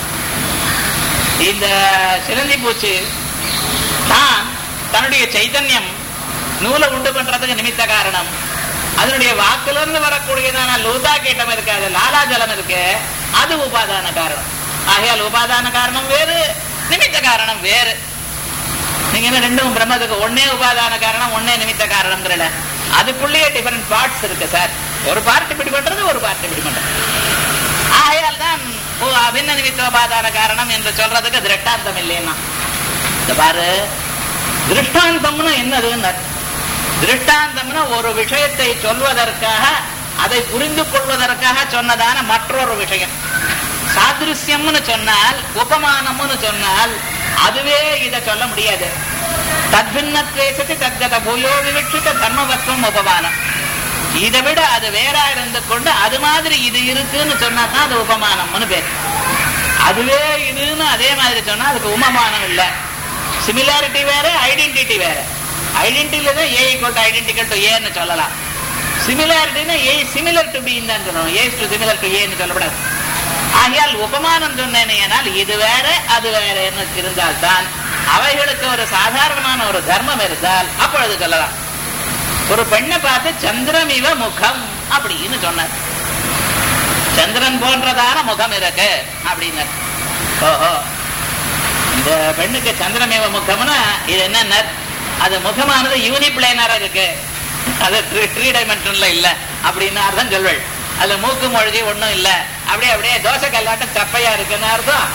இந்த சிலந்தி பூச்சி தான் தன்னுடைய சைத்தன்யம் நூலை உண்டு பண்றதுக்கு நிமித்த காரணம் அதனுடைய வாக்கிலிருந்து வரக்கூடியதான லூதா கேட்டம் இருக்காது லாலா ஜலம் இருக்கு அது உபாதான காரணம் ஆகையால் உபாதான காரணம் வேறு நிமித்த காரணம் வேறு நீங்க என்ன ரெண்டும் பிரம்மத்துக்கு ஒன்னே உபாதான காரணம் ஒன்னே நிமித்த காரணம்ங்கிறல அதுக்குள்ளேயே டிஃபரெண்ட் பார்ட்ஸ் இருக்கு சார் ஒரு பார்ட் இப்படி பண்றது ஒரு பார்ட் இப்படி பண்றது ஆகையால் தான் ஓ அபின்ன நிமித்தோபாதான காரணம் என்று சொல்றதுக்கு திருஷ்டாந்தம் இல்லைன்னா இந்த பாரு திருஷ்டாந்தம்னு என்னதுன்னு திருஷ்டாந்தம்னா ஒரு விஷயத்தை சொல்வதற்காக அதை புரிந்து கொள்வதற்காக சொன்னதான மற்றொரு விஷயம் சாதிருஷ்யம்னு சொன்னால் உபமானம்னு சொன்னால் அதுவே இதை சொல்ல முடியாது தத்பின்னத்வேசத்து தத்கத பூயோ விவட்சித்த தர்மவத்வம் உபமானம் இதை விட அது வேற இருந்து கொண்டு அது மாதிரி இது இருக்குன்னு சொன்னா தான் அது உபமானம்னு பேர் அதுவே இதுன்னு அதே மாதிரி சொன்னா அதுக்கு உபமானம் இல்லை சிமிலாரிட்டி வேற ஐடென்டிட்டி வேற ஐடென்டிட்டியில தான் A equal to identical to ஏன்னு சொல்லலாம் சிமிலாரிட்டினா ஏ சிமிலர் டு பின்னு தான் சொல்லணும் ஏ டு சிமிலர் டு ஏன்னு சொல்லக்கூடாது ஆகையால் உபமானம் சொன்னேனால் இது வேற அது வேற என்ன இருந்தால்தான் அவைகளுக்கு ஒரு சாதாரணமான ஒரு தர்மம் இருந்தால் அப்பொழுது சொல்லலாம் ஒரு பெண்ணை பார்த்து சந்திரமிவ முகம் அப்படின்னு சொன்னார் சந்திரன் போன்றதான முகம் இருக்கு அப்படின்னு ஓஹோ இந்த பெண்ணுக்கு சந்திரமேவ முகம்னா இது என்ன அது முகமானது யூனிப்ளேனரா இருக்கு அது த்ரீ டைமென்ஷன்ல இல்ல அப்படின்னு அர்த்தம் சொல்வள் அதுல மூக்கு மொழிகை ஒண்ணும் இல்ல அப்படியே அப்படியே தோசை கல்லாட்டம் சப்பையா இருக்குன்னு அர்த்தம்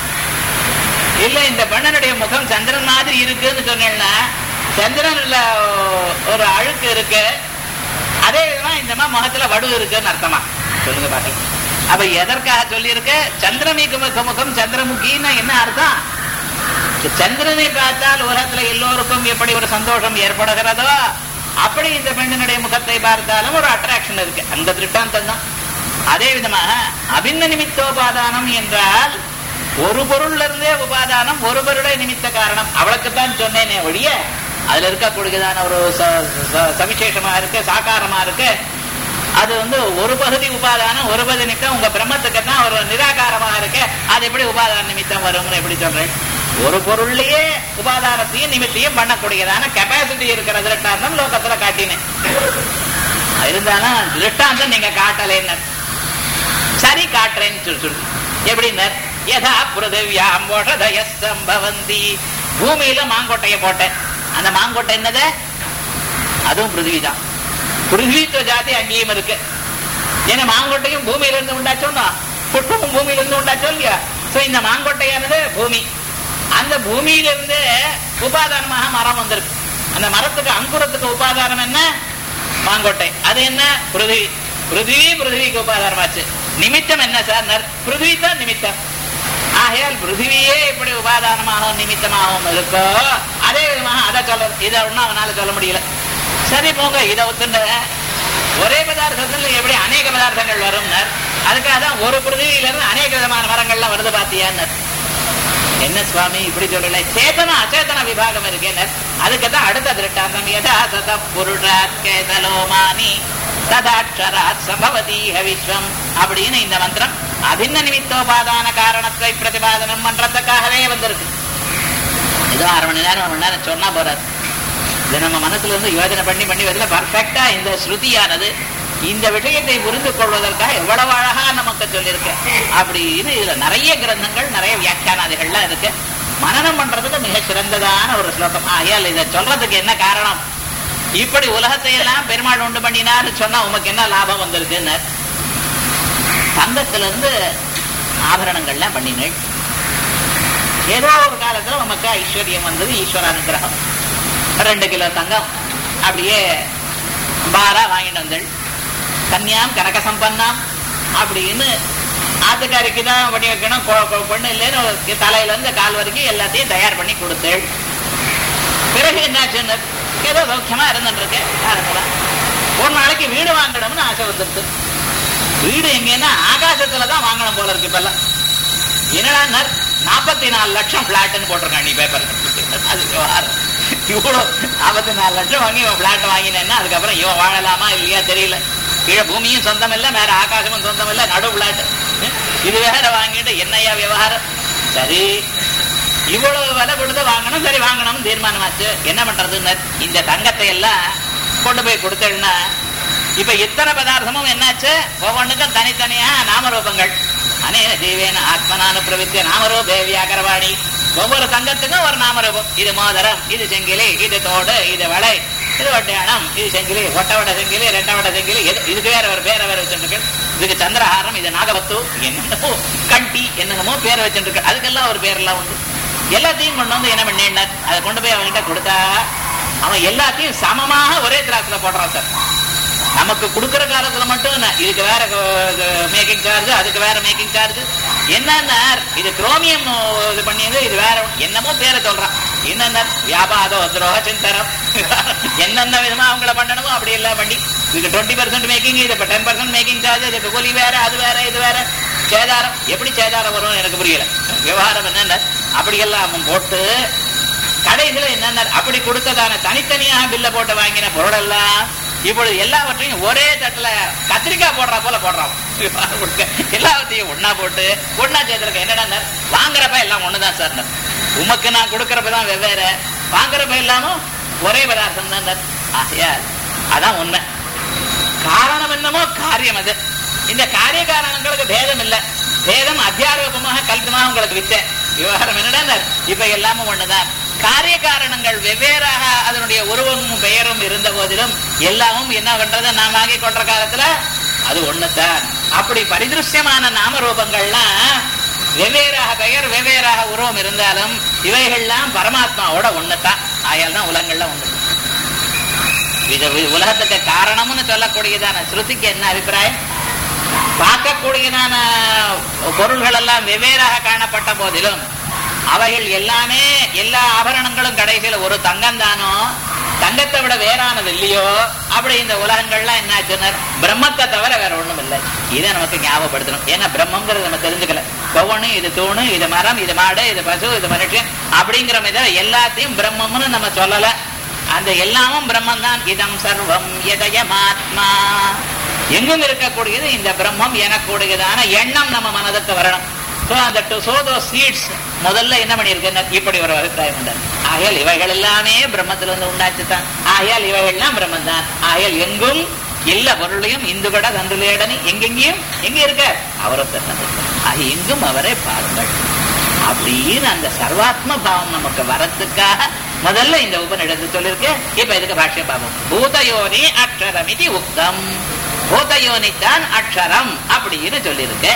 இல்ல இந்த பெண்ணனுடைய முகம் சந்திரன் மாதிரி இருக்குன்னு சொன்னேன்னா சந்திரன்ல ஒரு அழுக்கு இருக்கு அதே விதமா இந்த மாதிரி முகத்துல வடு இருக்குன்னு அர்த்தமா சொல்லுங்க பாக்கலாம் அப்ப எதற்காக சொல்லியிருக்கு சந்திரமுக முக முகம் சந்திரமுகின்னு என்ன அர்த்தம் சந்திரனை பார்த்தால் உலகத்துல எல்லோருக்கும் எப்படி ஒரு சந்தோஷம் ஏற்படுகிறதோ அப்படி இந்த பெண்ணினுடைய முகத்தை பார்த்தாலும் ஒரு அட்ராக்ஷன் இருக்கு அந்த திருஷ்டாந்தம் தான் அதே விதமாக அபின்ன நிமித்தோபாதானம் என்றால் ஒரு பொருள்ல இருந்தே உபாதானம் ஒரு பொருளை நிமித்த காரணம் அவளுக்குத்தான் சொன்னேனே ஒழிய அதுல இருக்கக்கூடியதான ஒரு ச- ச- சவிசேஷமா இருக்கு சாகாரமா இருக்கு அது வந்து ஒரு பகுதி உபாதானம் ஒரு பகுதி நிமித்தம் உங்க பிரம்மத்துக்கு தான் ஒரு நிராகாரமாக இருக்கு அது எப்படி உபாதான நிமித்தம் வரும்னு எப்படி சொல்றேன் ஒரு பொருள்லயே உபாதானத்தையும் நிமித்தையும் பண்ணக்கூடியதான கெப்பாசிட்டி இருக்கிற திருஷ்டாந்தம் லோகத்துல காட்டினேன் இருந்தாலும் திருஷ்டாந்தம் நீங்க காட்டலைன்னு சரி காட்டுறேன்னு சொல்லி சொல்லு எப்படின்னு யதா பிருதிவியாம் ஓஷதய சம்பவந்தி பூமியில மாங்கொட்டைய போட்டேன் அந்த மாங்கொட்டை என்னது அதுவும் பிருத்திவி தான் பிருத்திவித்துவ ஜாதி அங்கேயும் இருக்கு ஏன்னா மாங்கொட்டையும் பூமியில இருந்து உண்டாச்சோன்னா புஷ்பமும் பூமியில இருந்து உண்டாச்சோ இல்லையா சோ இந்த மாங்கொட்டையானது பூமி அந்த பூமியிலிருந்து உபாதானமாக மரம் வந்திருக்கு அந்த மரத்துக்கு அங்குரத்துக்கு உபாதானம் என்ன மாங்கொட்டை அது என்ன பிருத்திவி பிருத்திவி பிருத்திவிக்கு உபாதானமாச்சு நிமித்தம் என்ன சார் நர் பிருத்திவி தான் நிமித்தம் ஆகையால் பிருத்திவியே இப்படி உபாதானமாகவும் நிமித்தமாகவும் இருக்கோ அதே விதமாக அதை சொல்ல இதை ஒன்றும் அவனால சொல்ல முடியல சரி போங்க இதை ஒத்துண்ட ஒரே பதார்த்தத்துல எப்படி அநேக பதார்த்தங்கள் வரும்னர் அதுக்காக தான் ஒரு பிருத்திவியில இருந்து அநேக விதமான மரங்கள்லாம் வருது பாத்தியான்னு என்ன சுவாமி இப்படி சொல்லல சேதன அச்சேதன விபாகம் இருக்கேன்னு அதுக்கு தான் அடுத்த திருட்டாந்தம் யதா சத புருஷாத் கேதலோமானி ததாட்சராத் சம்பவதீஹ விஸ்வம் அப்படின்னு இந்த மந்திரம் அபின்ன நிமித்தோபாதான காரணத்தை பிரதிபாதனம் பண்றதுக்காகவே வந்திருக்கு ஏதோ அரை மணி நேரம் ஒரு மணி நேரம் சொன்னா போறாது இது நம்ம மனசுல இருந்து யோஜனை பண்ணி பண்ணி வரல பர்ஃபெக்டா இந்த ஸ்ருதியானது இந்த விஷயத்தை புரிந்து கொள்வதற்காக எவ்வளவு அழகா நமக்கு சொல்லியிருக்கு அப்படின்னு இதுல நிறைய கிரந்தங்கள் நிறைய வியாக்கியானாதிகள்லாம் இருக்கு மனனம் பண்றதுக்கு மிக சிறந்ததான ஒரு ஸ்லோகம் ஆகையால் இதை சொல்றதுக்கு என்ன காரணம் இப்படி உலகத்தை எல்லாம் பெருமாள் உண்டு பண்ணினார்னு சொன்னா உமக்கு என்ன லாபம் வந்திருக்குன்னு தங்கத்துல இருந்து ஆபரணங்கள்லாம் பண்ணினேன் ஏதோ ஒரு காலத்துல உமக்கு ஐஸ்வர்யம் வந்தது ஈஸ்வர அனுகிரகம் ரெண்டு கிலோ தங்கம் அப்படியே பாரா வாங்கிட்டு வந்தேள் கன்யாம் கனக சம்பன்னாம் அப்படின்னு ஆத்துக்காரிக்கு தான் பண்ணி வைக்கணும் கொ- கொ- பொண்ணு இல்லைன்னு ஒரு தலையில இருந்து கால் வரைக்கும் எல்லாத்தையும் தயார் பண்ணி கொடுத்தேள் பிறகு என்னாச்சுன்னு ஏதோ சௌக்கியமா இருந்துட்டு இருக்கேன் காரணம் ஒரு நாளைக்கு வீடு வாங்கணும்னு ஆசை வந்துருது வீடு எங்கன்னா ஆகாசத்துல தான் வாங்கணும் போல இருக்கு இப்பெல்லாம் என்னடா நாற்பத்தி நாலு லட்சம் பிளாட்னு போட்டிருக்கான் நீ பேப்பர் அது விவகாரம். இவ்வளவு நாற்பத்தி நாலு லட்சம் வாங்கி இவன் பிளாட் வாங்கினேன்னா அதுக்கப்புறம் இவன் வாழலாமா இல்லையா தெரியல கீழே பூமியும் சொந்தம் இல்ல மேல ஆகாசமும் சொந்தம் இல்ல நடு பிளாட் இது வேற வாங்கிட்டு என்னையா விவகாரம் சரி இவ்வளவு விலை கொடுத்து வாங்கணும் சரி வாங்கணும்னு தீர்மானமாச்சு என்ன பண்றதுன்னு இந்த தங்கத்தை எல்லாம் கொண்டு போய் கொடுத்தேன்னா இப்ப இத்தனை பதார்த்தமும் என்னாச்சு ஒவ்வொன்றுக்கும் தனித்தனியா நாமரூபங்கள் அநேக ஜீவேன ஆத்மனானு பிரவித்திய நாமரூபே வியாகரவாணி ஒவ்வொரு தங்கத்துக்கும் ஒரு நாமரூபம் இது மோதிரம் இது செங்கிலி இது தோடு இது வளை இது ஒட்டையானம் இது செங்கிலி ஒட்ட வட செங்கிலி ரெட்ட வட செங்கிலி இது- இதுக்கு வேற ஒரு பேரை வேற வச்சுருக்கு இதுக்கு சந்திரஹாரம் இது நாகவத்து என்னென்னமோ கண்டி என்னென்னமோ பேரை வச்சுருக்கு அதுக்கெல்லாம் ஒரு பேரெல்லாம் உண்டு எல்லாத்தையும் கொண்டு வந்து என்ன பண்ணேன் அதை கொண்டு போய் அவன்கிட்ட கொடுத்தா அவன் எல்லாத்தையும் சமமாக ஒரே திராட்சில போடுறான் சார் நமக்கு கொடுக்கிற காலத்துல மட்டும் என்ன, இதுக்கு வேற மேக்கிங் சார்ஜ் அதுக்கு வேற மேக்கிங் சார்ஜ் என்னன்னா இது குரோமியம் இது பண்ணியது இது வேற ஒண்ணு. என்னமோ பேரை சொல்றான் என்னென்ன வியாபாதோ துரோக சிந்தரம் என்னென்ன விதமா அவங்கள பண்ணணுமோ அப்படி எல்லாம் பண்ணி இதுக்கு டுவெண்ட்டி பர்சன்ட் மேக்கிங் இது இப்போ டென் பர்சன்ட் மேக்கிங் சார்ஜ் இதுக்கு கூலி வேற அது வேற இது வேற சேதாரம் எப்படி சேதாரம் வரும் எனக்கு புரியல விவகாரம் என்னென்ன அப்படியெல்லாம் அவன் போட்டு கடைசியில என்னென்ன அப்படி கொடுத்ததான தனித்தனியாக பில்ல போட்டு வாங்கின பொருள் எல்லாம் இப்பொழுது எல்லாவற்றையும் ஒரே தட்டுல கத்திரிக்காய் போடுறா போல போடுறான் கொடுக்க எல்லாத்தையும் ஒண்ணா போட்டு ஒண்ணா சேர்த்துருக்க என்னடா வாங்குறப்ப எல்லாம் ஒண்ணுதான் சார் உமக்கு நான் கொடுக்கறப்ப தான் வெவ்வேறு வாங்குறப்ப எல்லாமும் ஒரே பதார்த்தம் தான் ஆகையால் அதான் உண்மை காரணம் என்னமோ காரியம் அது இந்த காரிய காரணங்களுக்கு பேதம் இல்ல பேதம் அத்தியாரோபமாக கல்பமாக உங்களுக்கு வித்தேன் விவகாரம் என்னடா இப்ப எல்லாமும் ஒண்ணுதான் காரிய காரணங்கள் வெவ்வேறாக அதனுடைய உருவமும் பெயரும் இருந்த போதிலும் எல்லாமும் என்ன பண்றது நான் வாங்கி கொண்ட காலத்துல அது ஒண்ணுதான் அப்படி பரிதிருஷ்யமான நாம ரூபங்கள்லாம் வெவ்வேறாக பெயர் வெவ்வேறாக உருவம் இருந்தாலும் இவைகள்லாம் பரமாத்மாவோட ஒண்ணுதான் ஆயால் தான் உலகங்கள்லாம் ஒண்ணு இது வி- உலகத்துக்கு காரணம்னு சொல்லக்கூடியதான ஸ்ருதிக்கு என்ன அபிப்பிராயம் பார்க்கக்கூடியதான பொருள்கள் எல்லாம் வெவ்வேறாக காணப்பட்ட போதிலும் அவைகள் எல்லாமே எல்லா ஆபரணங்களும் கடைசியில ஒரு தங்கம் தானோ தங்கத்தை விட வேறானது இல்லையோ அப்படி இந்த உலகங்கள்லாம் என்னாச்சுன்னா பிரம்மத்தை தவிர வேற ஒண்ணும் இல்லை இதை நமக்கு ஞாபகப்படுத்தணும் ஏன்னா பிரம்மங்கிறது நம்ம தெரிஞ்சுக்கல ஒவ்வொன்னு இது தூணு இது மரம் இது மாடு இது பசு இது மனுஷன் அப்படிங்கிற மாதிரி எல்லாத்தையும் பிரம்மம்னு நம்ம சொல்லல அந்த எல்லாமும் பிரம்மம் தான் இதம் சர்வம் எதயமாத்மா எங்கும் இருக்கக்கூடியது இந்த பிரம்மம் எனக்கூடியதான எண்ணம் நம்ம மனதுக்கு வரணும் So, அந்த டு சோ தோ சீட்ஸ் முதல்ல என்ன பண்ணியிருக்கேன் இப்படி ஒரு அபிப்பிராயம் உண்டு ஆகையால் இவைகள் எல்லாமே பிரம்மத்திலிருந்து உண்டாச்சு தான் ஆகையால் இவைகள்லாம் பிரம்மம் தான் ஆகையால் எங்கும் எல்லா பொருளையும் இந்து கூட தந்துலேடனி எங்கெங்கேயும் எங்க இருக்க அவரை தந்தது ஆக எங்கும் அவரை பாருங்கள் அப்படின்னு அந்த சர்வாத்ம பாவம் நமக்கு வரத்துக்காக முதல்ல இந்த உபநிடத்து சொல்லிருக்கு இப்ப இதுக்கு பாஷ்ய பாவம் பூதயோனி அக்ஷரம் இது உக்தம் பூதயோனித்தான் அக்ஷரம் அப்படின்னு சொல்லியிருக்கு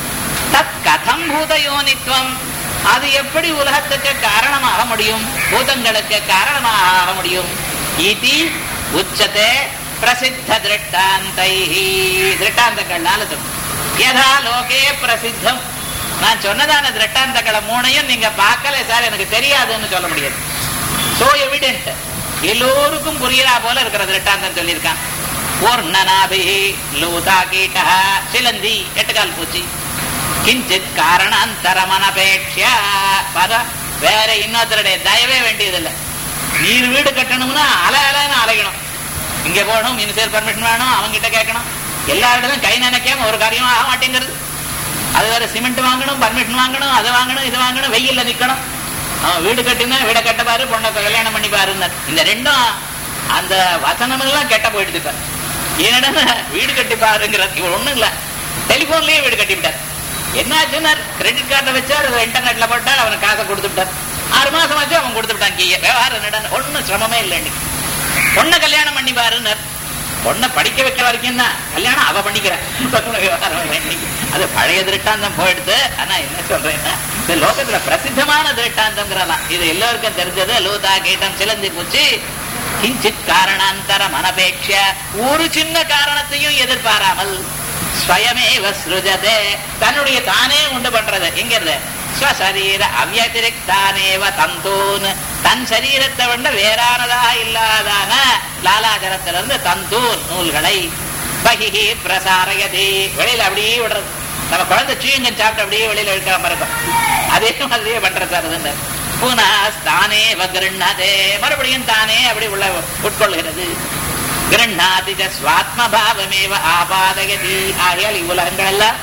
தத் கதம் பூதயோனித்வம் அது எப்படி உலகத்துக்கு காரணமாக முடியும் பூதங்களுக்கு காரணமாக ஆக முடியும் இதி உச்சதே பிரசித்த திருஷ்டாந்தை திருஷ்டாந்தங்கள்னால சொல்லும் யதா லோகே பிரசித்தம் நான் சொன்னதான திருஷ்டாந்தங்களை மூணையும் நீங்க பார்க்கல சார் எனக்கு தெரியாதுன்னு சொல்ல முடியாது சோ எவிடென்ட் எல்லோருக்கும் புரியுறா போல இருக்கிற திருஷ்டாந்தம் சொல்லியிருக்கான் பூர்ணநாபி லூதா கீட்டா சிலந்தி எட்டுக்கால் பூச்சி கிஞ்சித் காரணாந்தரமனபேட்சியா பர வேற இன்னொருத்தருடைய தயவே வேண்டியதில்லை நீர் வீடு கட்டணும்னா அலை அலைன்னு அலையணும் இங்க போகணும் மினிஸ்டர் பர்மிஷன் வேணும் அவங்க கிட்ட கேட்கணும் எல்லா இடத்துலயும் கை நினைக்காம ஒரு காரியம் ஆக மாட்டேங்கிறது அது வேற சிமெண்ட் வாங்கணும் பர்மிஷன் வாங்கணும் அதை வாங்கணும் இது வாங்கணும் வெயில்ல நிக்கணும் அவன் வீடு கட்டினா வீட கட்ட பாரு பொண்ணை கல்யாணம் பண்ணி பாருன்னு இந்த ரெண்டும் அந்த வசனம் எல்லாம் கெட்ட போயிடுது இப்ப ஏன்னா வீடு கட்டி பாருங்கிறது இவன் ஒண்ணும் இல்ல டெலிபோன்லயே வீடு கட்டி விட்டார் என்னாச்சுன்னா கிரெடிட் கார்டை வச்சா அதை இன்டர்நெட்ல போட்டார் அவனுக்கு காசை கொடுத்து விட்டார் ஆறு மாசம் ஆச்சு அவன் கொடுத்து விட்டான் கீழே விவகாரம் என்னடா ஒண்ணும் சிரமமே இல்லை இன்னைக்கு பொண்ணை கல்யாணம் பண்ணி பாருன்னார் பொண்ணை படிக்க வைக்கிற வரைக்கும் தான் கல்யாணம் அவ பண்ணிக்கிறேன் விவகாரம் இல்லை இன்னைக்கு. அது பழைய திருட்டாந்தம் போயிடுது ஆனா என்ன சொல்றேன்னா இந்த லோகத்துல பிரசித்தமான திருட்டாந்தம்ங்கிறலாம் இது எல்லோருக்கும் தெரிஞ்சது லூதா கீட்டம் சிலந்தி பூச்சி கிஞ்சித் காரணாந்தரம் அனபேட்ச ஒரு சின்ன காரணத்தையும் எதிர்பாராமல் ஸ்வயமேவ சிருஜதே தன்னுடைய தானே உண்டு பண்றது எங்க இருந்து ஸ்வசரீர அவ்யதிரிக்தானேவ தந்தூன் தன் சரீரத்தை விட வேறானதா இல்லாதான லாலாஜலத்திலிருந்து தந்தூன் நூல்களை பகிஹி பிரசாரயதி வெளியில அப்படியே விடுறது நம்ம குழந்தை சீங்கன் சாப்பிட்டு அப்படியே வெளியில எடுக்கிற மாதிரி இருக்கும் அதே மாதிரியே பண்றது சார் அதுன்னு புனா தானே வகிருண்ணதே மறுபடியும் தானே அப்படி உள்ள உட்கொள்கிறது கிருண்ணாதி ஸ்வாத்ம பாவமேவ ஆபாதகதி ஆகையால் இவ்வுலகங்கள் எல்லாம்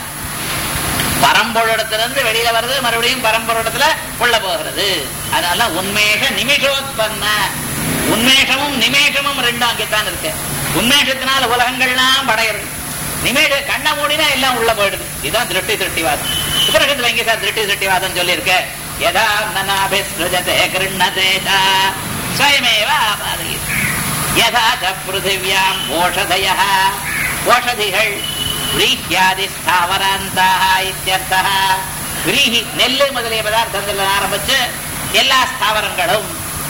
பரம்பொருடத்திலிருந்து வெளியில வருது மறுபடியும் பரம்பொருடத்துல உள்ள போகிறது அதனால உண்மேஷ நிமிஷோத்பன்ன உண்மேஷமும் நிமேஷமும் ரெண்டும் அங்கேத்தான் இருக்கு உண்மேஷத்தினால உலகங்கள்லாம் படையிறது நிமேஷ கண்ணை மூடினா எல்லாம் உள்ள போயிடுது இதுதான் திருஷ்டி திருஷ்டிவாதம் உபனிஷத்துல எங்க சார் திருஷ்டி திருஷ்டிவாதம் சொல்லியிருக்க யதா நனாபிஸ்ருஜதே கிருண்ணதே ச ஸ்வயமேவ ஆபாதகி யதா ச பிருத்திவியாம் ஓஷதய ஓஷதிகள் விரீஹ்யாதி ஸ்தாவராந்தாக இத்தியர்த்தः விரீஹி நெல்லு முதலிய பதார்த்தங்கள் ஆரம்பிச்சு எல்லா ஸ்தாவரங்களும்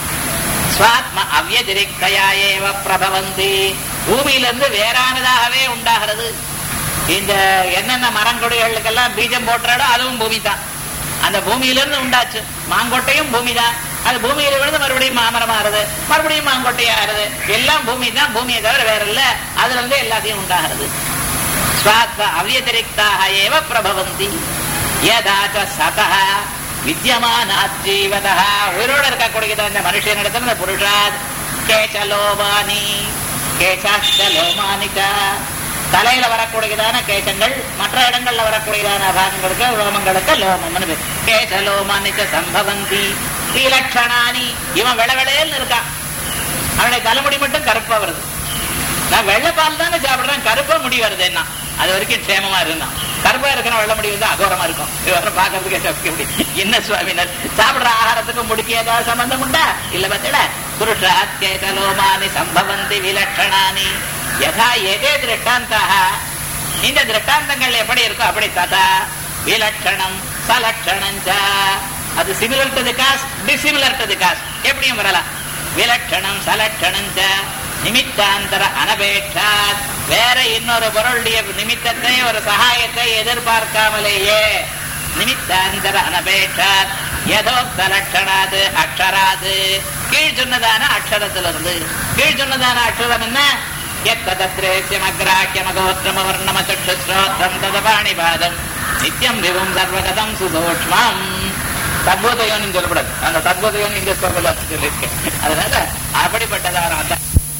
ஸ்வாத்ம அவ்யதிரிக்தயா ஏவ பிரபவந்தி பூமியிலிருந்து வேறானதாகவே உண்டாகிறது இந்த என்னென்ன மரங்கொடிகளுக்கெல்லாம் பீஜம் போட்டுறாடோ அதுவும் பூமி தான் அந்த பூமியிலிருந்து உண்டாச்சு மாங்கொட்டையும் பூமி தான் அது பூமியில விழுந்து மறுபடியும் மாமரம் ஆறுது மறுபடியும் மாங்கொட்டையா ஆறுது எல்லாம் பூமி தான் பூமியை தவிர வேற இல்ல அதுல இருந்து எல்லாத்தையும் உண்டாகிறது ஸ்வாத்ம அவ்யதிரிக்தாக ஏவ பிரபவந்தி யதாச்ச சதः வித்தியமானாத் ஜீவதः உயிரோட இருக்கக்கூடியது அந்த மனுஷனிடத்துல இந்த புருஷாத் கேச்சலோமானி கேசாச்ச லோமானிக தலையில வரக்கூடியதான கேசங்கள் மற்ற இடங்கள்ல வரக்கூடியதான பாகங்களுக்கு ரோமங்களுக்கு லோமம்னு பேர் கேசலோமானிச்ச சம்பவந்தி ஸ்ரீலட்சணானி இவன் வெளவெளையல்னு இருக்கான் அவனுடைய தலைமுடி மட்டும் கருப்பா வருது நான் வெள்ளைப்பால் தானே சாப்பிடுறேன் கருப்பா முடி வருது என்ன அது வரைக்கும் க்ஷேமமா இருந்தான் கருப்பா இருக்கிற வெள்ள முடி வந்து அகோரமா இருக்கும் விவரம் பாக்குறதுக்கு சபிக்க முடியும் என்ன சுவாமினர் சாப்பிடுற ஆகாரத்துக்கும் முடிக்க ஏதாவது சம்பந்தம் உண்டா இல்ல பத்தில புருஷாத்யேதலோமானி சம்பவந்தி விலட்சணானி யதா எதே திருஷ்டாந்தாக இந்த திருஷ்டாந்தங்கள் எப்படி இருக்கோ அப்படி ததா விலட்சணம் சலட்சணம் அது similar to the cause dissimilar to the cause எப்படியும் வரலாம் விலட்சணம் சலட்சணம் நிமித்தாந்தர அனபேட்சாத் வேற இன்னொரு பொருளுடைய நிமித்தத்தை ஒரு சகாயத்தை எதிர்பார்க்காமலேயே நிமித்தாந்தர அனபேட்சாத் யதோக்த லட்சணாது அக்ஷராது கீழ் சொன்னதான அக்ஷரத்திலிருந்து கீழ் சொன்னதான அக்ஷரம் என்ன எத்ததத்ரேசியமக்ராக்கியமகோத்திரமவர்ணமச்சுஸ்ரோத்திரம் ததபாணிபாதம் நித்தியம் விவம் சர்வகதம் சுதோஷ்மம் தத்போதயோன்னு சொல்லப்படாது அந்த தத்போதயோன்னு இங்க சொல்லல சொல்லியிருக்கேன் அதனால அப்படிப்பட்டதான அந்த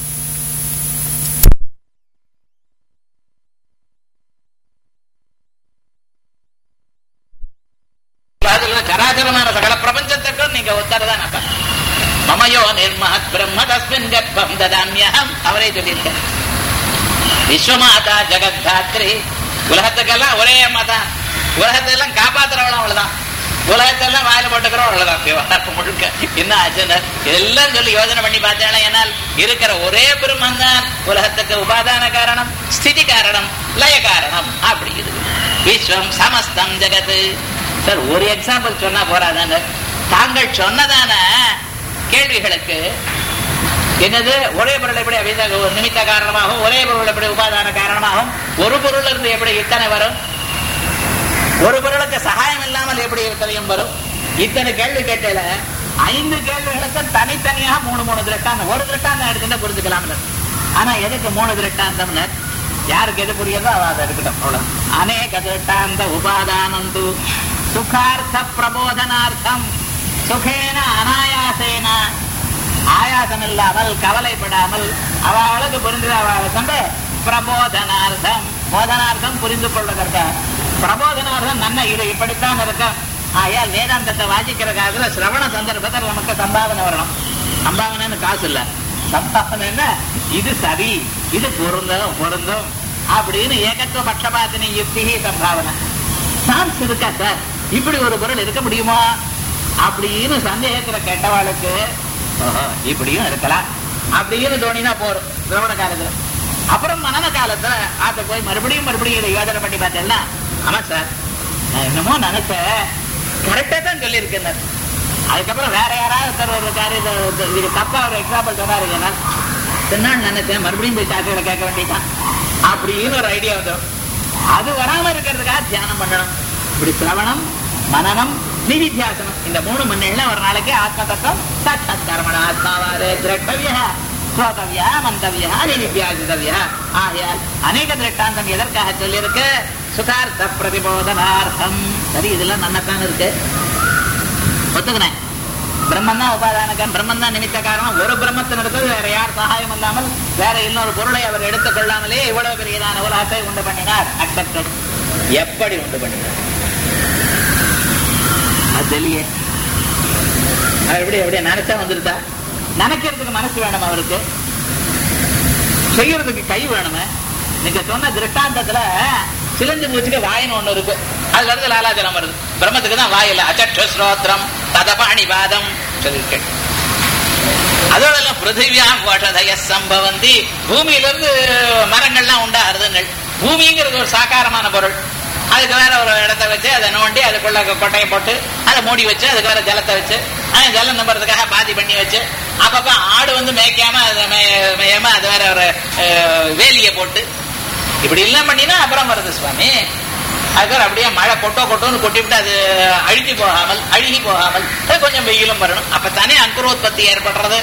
அதுல சராச்சரமான சகல பிரபஞ்சத்துக்கும் நீங்க ஒத்தரதான் அப்ப மமயோ நிர்மஹத் பிரம்ம தஸ்மின் கர்ப்பம் ததாமியகம் அவரே சொல்லியிருக்க விஸ்வமாதா ஜெகத்தாத்ரி உலகத்துக்கெல்லாம் ஒரே அம்மா தான் உலகத்தெல்லாம் காப்பாத்துறவளும் அவ்வளவுதான் உலகத்தெல்லாம் வாயில போட்டுக்கிறோம் அவ்வளவுதான் விவகாரம் முழுக்க என்ன ஆச்சுன்னு எல்லாம் சொல்லி யோசனை பண்ணி பார்த்தேன் ஏனால் இருக்கிற ஒரே பிரம்மன் தான் உலகத்துக்கு உபாதான காரணம் ஸ்திதி காரணம் லய காரணம் அப்படி இருக்கு விஸ்வம் சமஸ்தம் ஜெகத் சார் ஒரு எக்ஸாம்பிள் சொன்னா போறாதான்னு தாங்கள் சொன்னதான கேள்விகளுக்கு என்னது ஒரே பொருள் எப்படி அவித ஒரு நிமித்த காரணமாகவும் ஒரே பொருள் எப்படி உபாதான காரணமாகவும் ஒரு பொருள் இருந்து எப்படி இத்தனை வரும் ஒரு பொருளுக்கு சகாயம் இல்லாமல் எப்படி இருக்கலையும் வரும் இத்தனை கேள்வி கேட்டல ஐந்து கேள்விகளுக்கு தனித்தனியாக மூணு மூணு திருட்டாந்தம் ஒரு திருட்டாந்தம் எடுத்துட்டு புரிஞ்சுக்கலாம் ஆனா எதுக்கு மூணு திருட்டாந்தம்னு யாருக்கு எது புரியுதோ அவ அதை எடுக்கட்டும் அவ்வளவு அநேக திருட்டாந்த உபாதானந்து சுகார்த்த பிரபோதனார்த்தம் சுகேன அனாயாசேன ஆயாசம் இல்லாமல் கவலைப்படாமல் அவளுக்கு புரிந்து அவள் கொண்டு பிரபோதனார்த்தம் போதனார்த்தம் புரிந்து கொள்வதற்கு பிரபோதனார்த்தம் நன்ன இது இப்படித்தான் இருக்கும் ஆயால் வேதாந்தத்தை வாசிக்கிற காலத்துல சிரவண சந்தர்ப்பத்தில் நமக்கு சம்பாவனை வரணும் சம்பாவனைன்னு காசு இல்ல சம்பாவனை என்ன இது சரி இது பொருந்தும் பொருந்தும் அப்படின்னு ஏகத்துவ பட்சபாத்தினி யுக்தி சம்பாவனை சான்ஸ் இருக்கா சார் இப்படி ஒரு பொருள் இருக்க முடியுமா அப்படின்னு சந்தேகத்துல கெட்டவாளுக்கு ஓஹோ, இப்படியும் இருக்கலாம் அப்படின்னு தோணினா போறோம் திரவண காலத்துல அப்புறம் மனன காலத்துல ஆத்த போய் மறுபடியும் மறுபடியும் இதை யோசனை பண்ணி பார்த்தேன்னா ஆமா சார் நான் என்னமோ நினைச்சேன் கரெக்டா தான் சொல்லியிருக்கேன் அதுக்கப்புறம் வேற யாராவது ஒருத்தர் ஒரு காரியம் இது- இது- இதுக்கு தப்பா ஒரு எக்ஸாம்பிள் சொன்னாரு ஏன்னா திருநாள் நினைச்சேன் மறுபடியும் போய் சாத்தியில கேட்க வேண்டியதான் அப்படின்னு ஒரு ஐடியா வந்துடும் அது வராம இருக்கிறதுக்காக தியானம் பண்ணணும் இப்படி சிரவணம் மனனம் நிதித்தியாசனம் இந்த மூணு மணி நேரம் ஒரு நாளைக்கு ஆத்ம தத்துவம் சாட்சாத் கர்மண ஆத்மாவாரே திரட்டவிய ஸ்ரோதவியா மந்தவியா நிதித்தியாசிதவியா ஆகையால் அநேக திரட்டாந்தம் எதற்காக சொல்லியிருக்கு சுகார்த்த பிரதிபோதனார்த்தம் சரி இதெல்லாம் நன்னத்தான் இருக்கு ஒத்துக்கினேன் பிரம்மன் தான் உபாதானகன் பிரம்மன் தான் நிமித்த காரணம் ஒரு பிரம்மத்தின் இடத்துல வேற யார் சகாயம் இல்லாமல் வேற இன்னொரு பொருளை அவர் எடுத்துக் கொள்ளாமலே இவ்வளவு பெரியதான உலகத்தை உண்டு பண்ணினார் அக்செப்டட் எப்படி உண்டு பண்ணினார் அது தெரியலையே அவர் எப்படி எப்படியா நினைச்சா வந்துருதா நினைக்கிறதுக்கு மனசு வேணும் அவருக்கு செய்யறதுக்கு கை வேணுமே நீங்க சொன்ன திருஷ்டாந்தத்துல சிலஞ்சு மூச்சுக்கு வாயின்னு ஒண்ணு இருக்கு அதுல இருந்து லாலாஜலம் வருது பிரம்மத்துக்கு தான் வாய் இல்ல அச்சற்ற ஸ்ரோத்திரம் ததபாணி பாதம் சொல்லியிருக்கேன் அதோட எல்லாம் பிருத்திவியாம் வஷதய சம்பவந்தி பூமியில இருந்து மரங்கள்லாம் உண்டாகிறதுங்கள் பூமிங்கிறது ஒரு சாக்காரமான பொருள் அதுக்கு வேற ஒரு இடத்த வச்சு அதை நோண்டி அதுக்குள்ள கொட்டையை போட்டு அதை மூடி வச்சு அதுக்கு வேற ஜலத்தை வச்சு அது ஜலம் நம்புறதுக்காக பாதி பண்ணி வச்சு அப்பப்ப ஆடு வந்து மேய்க்காம அதை மே- மேயாம அது வேற ஒரு அஹ், வேலியை போட்டு இப்படி எல்லாம் பண்ணினா அப்புறம் வருது சுவாமி அதுக்கப்புறம் அப்படியே மழை கொட்டோ கொட்டோன்னு கொட்டிவிட்டு அது அழுகி போகாமல் அழுகி போகாமல் அது கொஞ்சம் வெயிலும் வரணும் அப்பத்தானே அங்குரோத்பத்தி ஏற்படுறது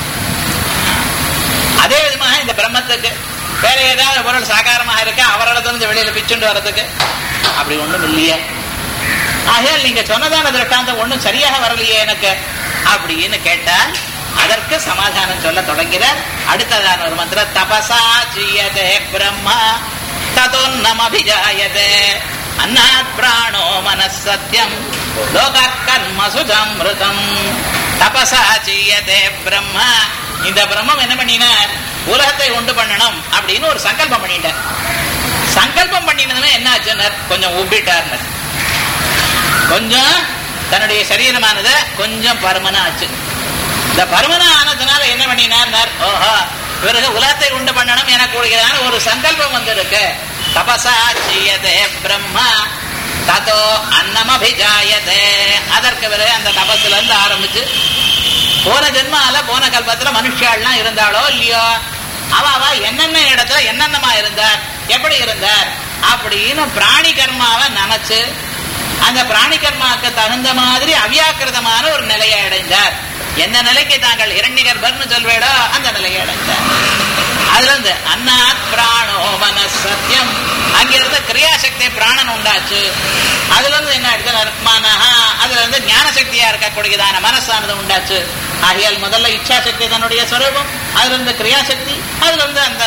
அதே விதமாக இந்த பிரம்மத்துக்கு வேற ஏதாவது பொருள் சாகாரமாக இருக்க அவரிடத்திலிருந்து வெளியில பிச்சுண்டு வர்றதுக்கு அப்படி ஒண்ணும் இல்லையே ஆகையால் நீங்க சொன்னதான திருஷ்டாந்தம் ஒண்ணும் சரியாக வரலையே எனக்கு அப்படின்னு கேட்டால் அதற்கு சமாதானம் சொல்ல தொடங்கிறார் அடுத்ததான ஒரு மந்திரம் தபசா சியதே பிரம்மா ததோன்னம் அபிஜாயதே அன்னாத் பிராணோ மனசத்தியம் லோக கர்ம சுதம்ருதம் தபசா சியதே பிரம்மா இந்த பிரம்மம் என்ன பண்ணினார் உலகத்தை உண்டு பண்ணணும் அப்படின்னு ஒரு சங்கல்பம் பண்ணிட்டார் சங்கல்பம் பண்ணினதுமே என்ன ஆச்சுன்னார் கொஞ்சம் உப்பிட்டார்னர் கொஞ்சம் தன்னுடைய சரீரமானது கொஞ்சம் பருமனா ஆச்சு இந்த பருமனா ஆனதுனால என்ன பண்ணினார் ஓஹோ பிறகு உலகத்தை உண்டு பண்ணணும் எனக்கு கூடியதான ஒரு சங்கல்பம் வந்திருக்கு தபசா செய்யதே பிரம்மா ததோ அன்னமபிஜாயதே அதற்கு பிறகு அந்த தபஸ்ல இருந்து ஆரம்பிச்சு போன ஜென்மால போன கல்பத்துல மனுஷாள்லாம் இருந்தாளோ இல்லையோ அவ அவ என்னென்ன இடத்துல என்னென்னமா இருந்தார் எப்படி இருந்தார் அப்படின்னு பிராணி கர்மாவை நினைச்சு அந்த பிராணி கர்மாவுக்கு தகுந்த மாதிரி அவ்யாக்கிருதமான ஒரு நிலையை அடைந்தார் எந்த நிலைக்கு தாங்கள் இரண்ய கர்ப்பர்னு சொல்வேடோ அந்த நிலையை அடைந்தார் அதுல இருந்து அன்னாத் பிராணோ மன சத்தியம் அங்கிருந்து கிரியாசக்தி பிராணன் உண்டாச்சு அதுல இருந்து என்ன எடுத்து மனஹா அதுல இருந்து ஞான சக்தியா இருக்கக்கூடியதான மனசானது உண்டாச்சு ஆகையால் முதல்ல இச்சா சக்தி தன்னுடைய ஸ்வரூபம் அதுல இருந்து கிரியாசக்தி அதுல இருந்து அந்த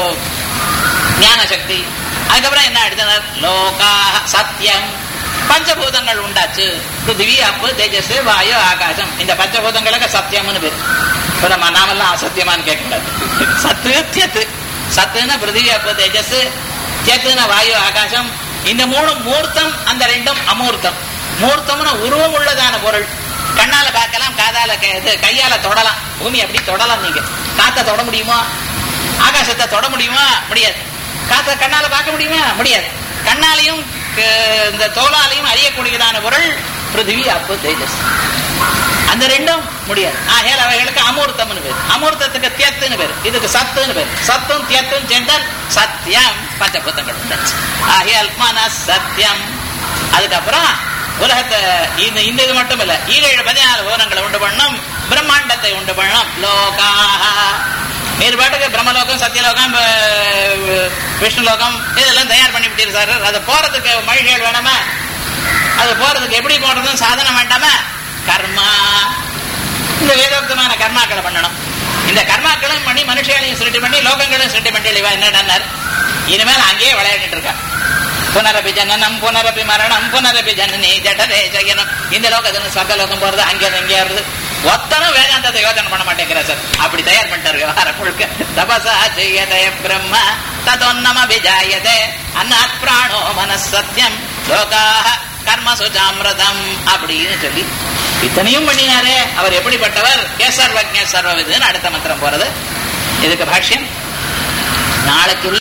ஞான சக்தி அதுக்கப்புறம் என்ன எடுத்தனர் லோகா சத்தியம் பஞ்சபூதங்கள் உண்டாச்சு பிருத்திவி அப்பு தேஜஸ் வாயு ஆகாசம் இந்த பஞ்சபூதங்களுக்கு சத்தியம்னு பேர் இப்ப நம்ம நாமெல்லாம் அசத்தியமான்னு கேட்கக்கூடாது சத்து தியத்து சத்துன்னு பிருத்திவி அப்பு தேஜஸ் தியத்துன வாயு ஆகாசம் இந்த மூணு மூர்த்தம் அந்த ரெண்டும் அமூர்த்தம் மூர்த்தம்னு உருவம் உள்ளதான பொருள் கண்ணால பார்க்கலாம் காதால கே- இது கையால தொடலாம் பூமி அப்படி தொடலாம் நீங்க காத்த தொட முடியுமா ஆகாசத்தை தொட முடியுமா முடியாது காத்த கண்ணால பார்க்க முடியுமா முடியாது கண்ணாலையும் க- இந்த தோலாலையும் அறியக்கூடியதான பொருள் பிருத்திவி அப்பு தேஜஸ் அந்த ரெண்டும் முடியாது ஆகையால் அவைகளுக்கு அமூர்த்தம்னு பேர் அமூர்த்தத்துக்கு தியத்துன்னு பேர் இதுக்கு சத்துன்னு பேர் சத்தும் தியத்தும் சேர்ந்தால் சத்தியம் பஞ்சபூத்தங்கள் உண்டாச்சு ஆகையால் மன சத்தியம் அதுக்கப்புறம் உலகத்தை இந்த இந்த இது மட்டும் இல்ல ஈரேழு பதினாலு விவரங்களை உண்டு பண்ணும் பிரம்மாண்டத்தை உண்டு பண்ணும் லோகாக நீர் பாட்டுக்கு பிரம்மலோகம் சத்தியலோகம் அஹ், விஷ்ணுலோகம் இதெல்லாம் தயார் பண்ணி விட்டீர் சார் அது போறதுக்கு மழிகள் வேணாமா அது போறதுக்கு எப்படி போறதுன்னு சாதனம் வேண்டாமா கர்மா இந்த வேதோக்தமான கர்மாக்களை பண்ணணும் இந்த கர்மாக்களையும் பண்ணி மனுஷங்களையும் சிருஷ்டி பண்ணி லோகங்களையும் சிருஷ்டி பண்ணி இவன் என்னடார் இனிமேல் அங்கேயே விளையாடிட்டு இருக்கா புனரபி ஜனனம் புனரபி மரணம் புனரபி ஜனனி ஜடரே ஜெயனம் இந்த லோகத்துல சொர்க்க லோகம் போறது அங்கே இங்கே வருது ஒத்தனும் வேதாந்தத்தை யோசனை பண்ண மாட்டேங்கிற சார் அப்படி தயார் பண்ணிட்டாரு விவகாரம் முழுக்க தபசா ஜெயதே பிரம்ம ததொன்னம விஜாயதே அன்னாத் பிராணோ மனசத்தியம் லோகாக கர்ம சுஜாமிரதம் அப்படின்னு சொல்லி இத்தனையும் பண்ணினாரே அவர் எப்படிப்பட்டவர் கேசர்வஜ சர்வவிதுன்னு அடுத்த மந்திரம் போறது இதுக்கு பாஷ்யம் நாளைக்கு